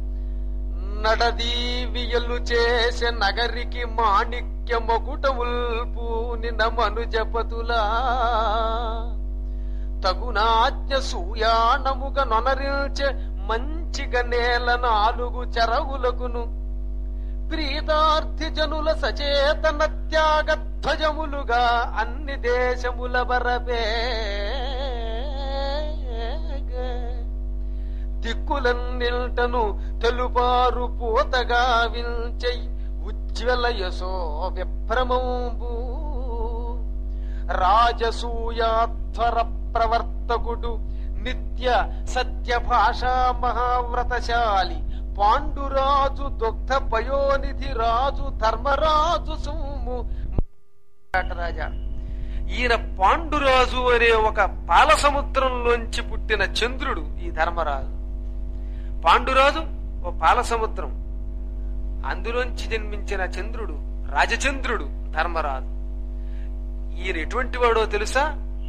నడదీవియలు చేసే నగరికి మాణిక్య మొకుటముల్పు నిన్న మనుజపతులా తగునాజ్ఞ సూయాణముగా నొనరిల్చే మంచిగా నేల నాలుగు చెరవులకును ప్రీతార్థి జనుల సచేతన త్యాగ ధ్వజములుగా అన్ని దేశముల బరబే దిక్కులన్నిల్టను తెలుపారు పూతగా విల్చై ఉజ్వల యశో విభ్రమంబు రాజసూయాధ్వర ప్రవర్తకుడు నిత్య సత్య భాషా మహావ్రతశాలి పాండురాజు దుగ్ధ పయోనిధి రాజు ధర్మరాజు సోము రాజా ఈయన పాండురాజు అనే ఒక పాల సముద్రంలోంచి పుట్టిన చంద్రుడు ఈ ధర్మరాజు పాండురాజు ఓ పాల సముద్రం అందులోంచి జన్మించిన చంద్రుడు రాజచంద్రుడు ధర్మరాజు ఈయన ఎటువంటి వాడో తెలుసా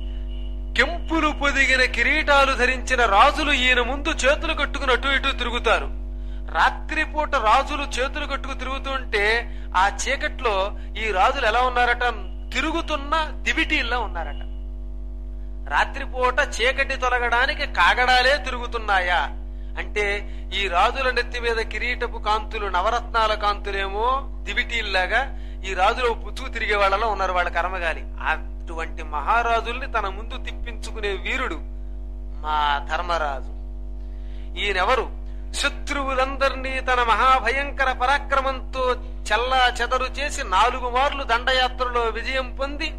కెంపులు పొదిగిన కిరీటాలు ధరించిన రాజులు ఈయన ముందు చేతులు కట్టుకుని అటు ఇటు తిరుగుతారు రాత్రిపూట రాజులు చేతులు కట్టుకు తిరుగుతుంటే ఆ చీకట్లో ఈ రాజులు ఎలా ఉన్నారట తిరుగుతున్న దివిటీల్లా ఉన్నారట రాత్రిపూట చీకటి తొలగడానికి కాగడాలే తిరుగుతున్నాయా అంటే ఈ రాజుల నెత్తి మీద కిరీటపు కాంతులు నవరత్నాల కాంతులేమో దివిటీల్లాగా ఈ రాజులు పుచ్చుకు తిరిగే వాళ్ళలో ఉన్నారు వాళ్ళ కర్మగాలి అటువంటి మహారాజుల్ని తన ముందు తిప్పించుకునే వీరుడు మా ధర్మరాజు ఈయనెవరు శత్రువులందరినీ తన మహాభయంకర పరాక్రమంతో చల్లా చెదరు చేసి నాలుగు మార్లు దండయాత్రలో విజయం పొంది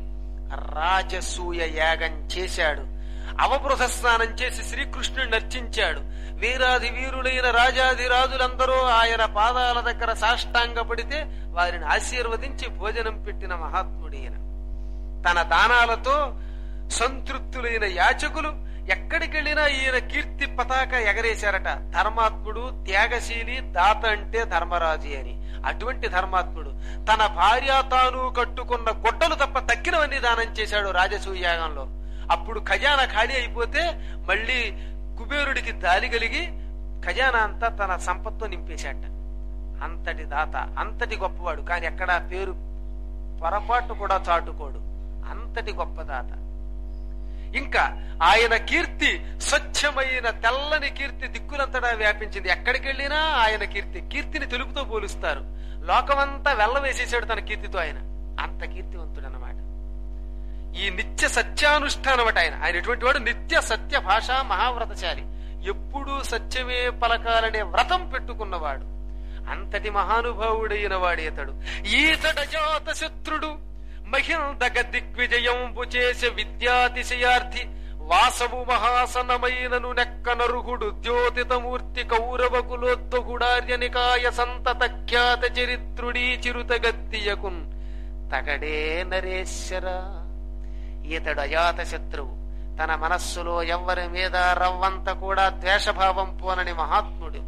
రాజసూయ యాగం చేశాడు అవబృధ స్నానం చేసి శ్రీకృష్ణుడిని నర్చించాడు వీరాది వీరులైన రాజాది రాజులందరూ ఆయన పాదాల దగ్గర సాష్టాంగపడితే వారిని ఆశీర్వదించి భోజనం పెట్టిన మహాత్ముడైన తన దానాలతో సంతృప్తులైన యాచకులు ఎక్కడికెళ్ళినా ఈయన కీర్తి పతాక ఎగరేశారట ధర్మాత్ముడు త్యాగశీలి దాత అంటే ధర్మరాజు అని అటువంటి ధర్మాత్ముడు తన భార్య తాను కట్టుకున్న గుడ్డలు తప్ప తక్కినవన్నీ దానం చేశాడు రాజసూయాగంలో అప్పుడు ఖజానా ఖాళీ అయిపోతే మళ్ళీ కుబేరుడికి దాలి కలిగి ఖజానా అంతా తన సంపత్తో నింపేశాట అంతటి దాత అంతటి గొప్పవాడు కానీ ఎక్కడా పేరు పొరపాటు కూడా చాటుకోడు అంతటి గొప్ప దాత ఇంకా ఆయన కీర్తి స్వచ్ఛమైన తెల్లని కీర్తి దిక్కులంతటా వ్యాపించింది ఎక్కడికి వెళ్ళినా ఆయన కీర్తి కీర్తిని తెలుపుతో పోలుస్తారు లోకమంతా వెళ్ళవేసేసాడు తన కీర్తితో ఆయన అంత కీర్తివంతుడు అన్నమాట ఈ నిత్య సత్యానుష్ఠానం అట ఆయన ఆయన ఎటువంటి వాడు నిత్య సత్య భాషా మహావ్రతశాలి ఎప్పుడూ సత్యమే పలకాలనే వ్రతం పెట్టుకున్నవాడు అంతటి మహానుభావుడైన వాడు ఇతడు ఈతడ జాత శత్రుడు మహిందగ దిగ్విజయంబు చేసే విద్యాతిశయార్థి వాసవు మహాసనమైనను నెక్క నరుగుడు ద్యోతితమూర్తి కౌరవ కులోద్వగుడార్యనికాయ సంతత ఖ్యాత చరిత్రుడీ చిరుతగత్తియకున్ తగడే నరేశ్వర ఈతడు అజాత శత్రువు తన మనస్సులో ఎవ్వరి మీద రవ్వంత కూడా ద్వేషభావం పోనని మహాత్ముడు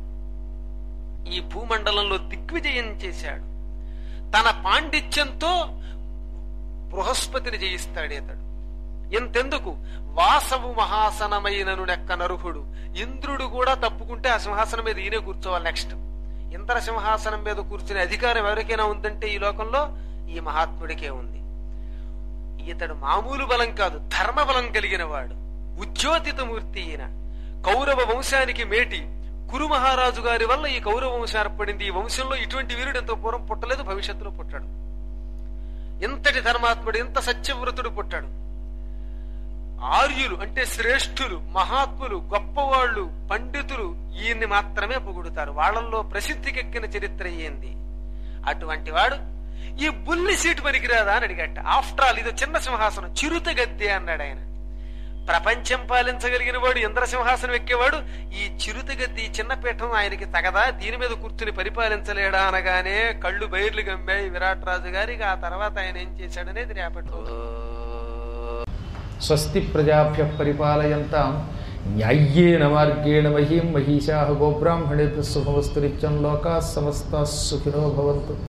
ఈ భూమండలంలో దిగ్విజయం చేశాడు తన పాండిత్యంతో బృహస్పతిని జయిస్తాడు ఇతడు ఎంతెందుకు వాసవు మహాసనమైనను నెక్క నరుహుడు ఇంద్రుడు కూడా తప్పుకుంటే ఆ సింహాసనం మీద ఈయనే కూర్చోవాలి నెక్స్ట్ ఇంద్ర సింహాసనం మీద కూర్చునే అధికారం ఎవరికైనా ఉందంటే ఈ లోకంలో ఈ మహాత్ముడికే ఉంది ఇతడు మామూలు బలం కాదు ధర్మ బలం కలిగిన వాడు ఉజ్యోతితమూర్తి ఈయన కౌరవ వంశానికి మేటి కురు మహారాజు గారి వల్ల ఈ కౌరవ వంశం ఏర్పడింది ఈ వంశంలో ఇటువంటి వీరుడు ఎంతో పూర్వం పుట్టలేదు భవిష్యత్తులో పుట్టాడు ఎంతటి ధర్మాత్ముడు ఎంత సత్యవ్రతుడు పుట్టాడు ఆర్యులు అంటే శ్రేష్ఠులు మహాత్ములు గొప్పవాళ్లు పండితులు ఈయన్ని మాత్రమే పొగుడుతారు వాళ్ళల్లో ప్రసిద్ధికెక్కిన చరిత్ర ఏంది అటువంటి వాడు ఈ బుల్లి సీటు పనికిరాదా అని అడిగట ఆఫ్టర్ ఆల్ ఇది చిన్న సింహాసనం చిరుత గద్దె అన్నాడు ఆయన ప్రపంచం పాలించగలిగిన వాడు ఇంద్ర సింహాసనం ఎక్కేవాడు ఈ చిరుత గద్ది ఈ చిన్న పీఠం ఆయనకి తగదా దీని మీద కూర్చుని పరిపాలించలేడా అనగానే కళ్ళు బైర్లు గమ్మాయి విరాట్ రాజు గారికి ఆ తర్వాత ఆయన ఏం చేశాడనేది రేపటి రోజు. స్వస్తి ప్రజాభ్య పరిపాలయంతాం న్యాయ్యేన మార్గేణ మహీం మహిషా గోబ్రాహ్మణేభ్య శుభమస్తు నిత్యం లోకా సమస్త సుఖినో భవంతు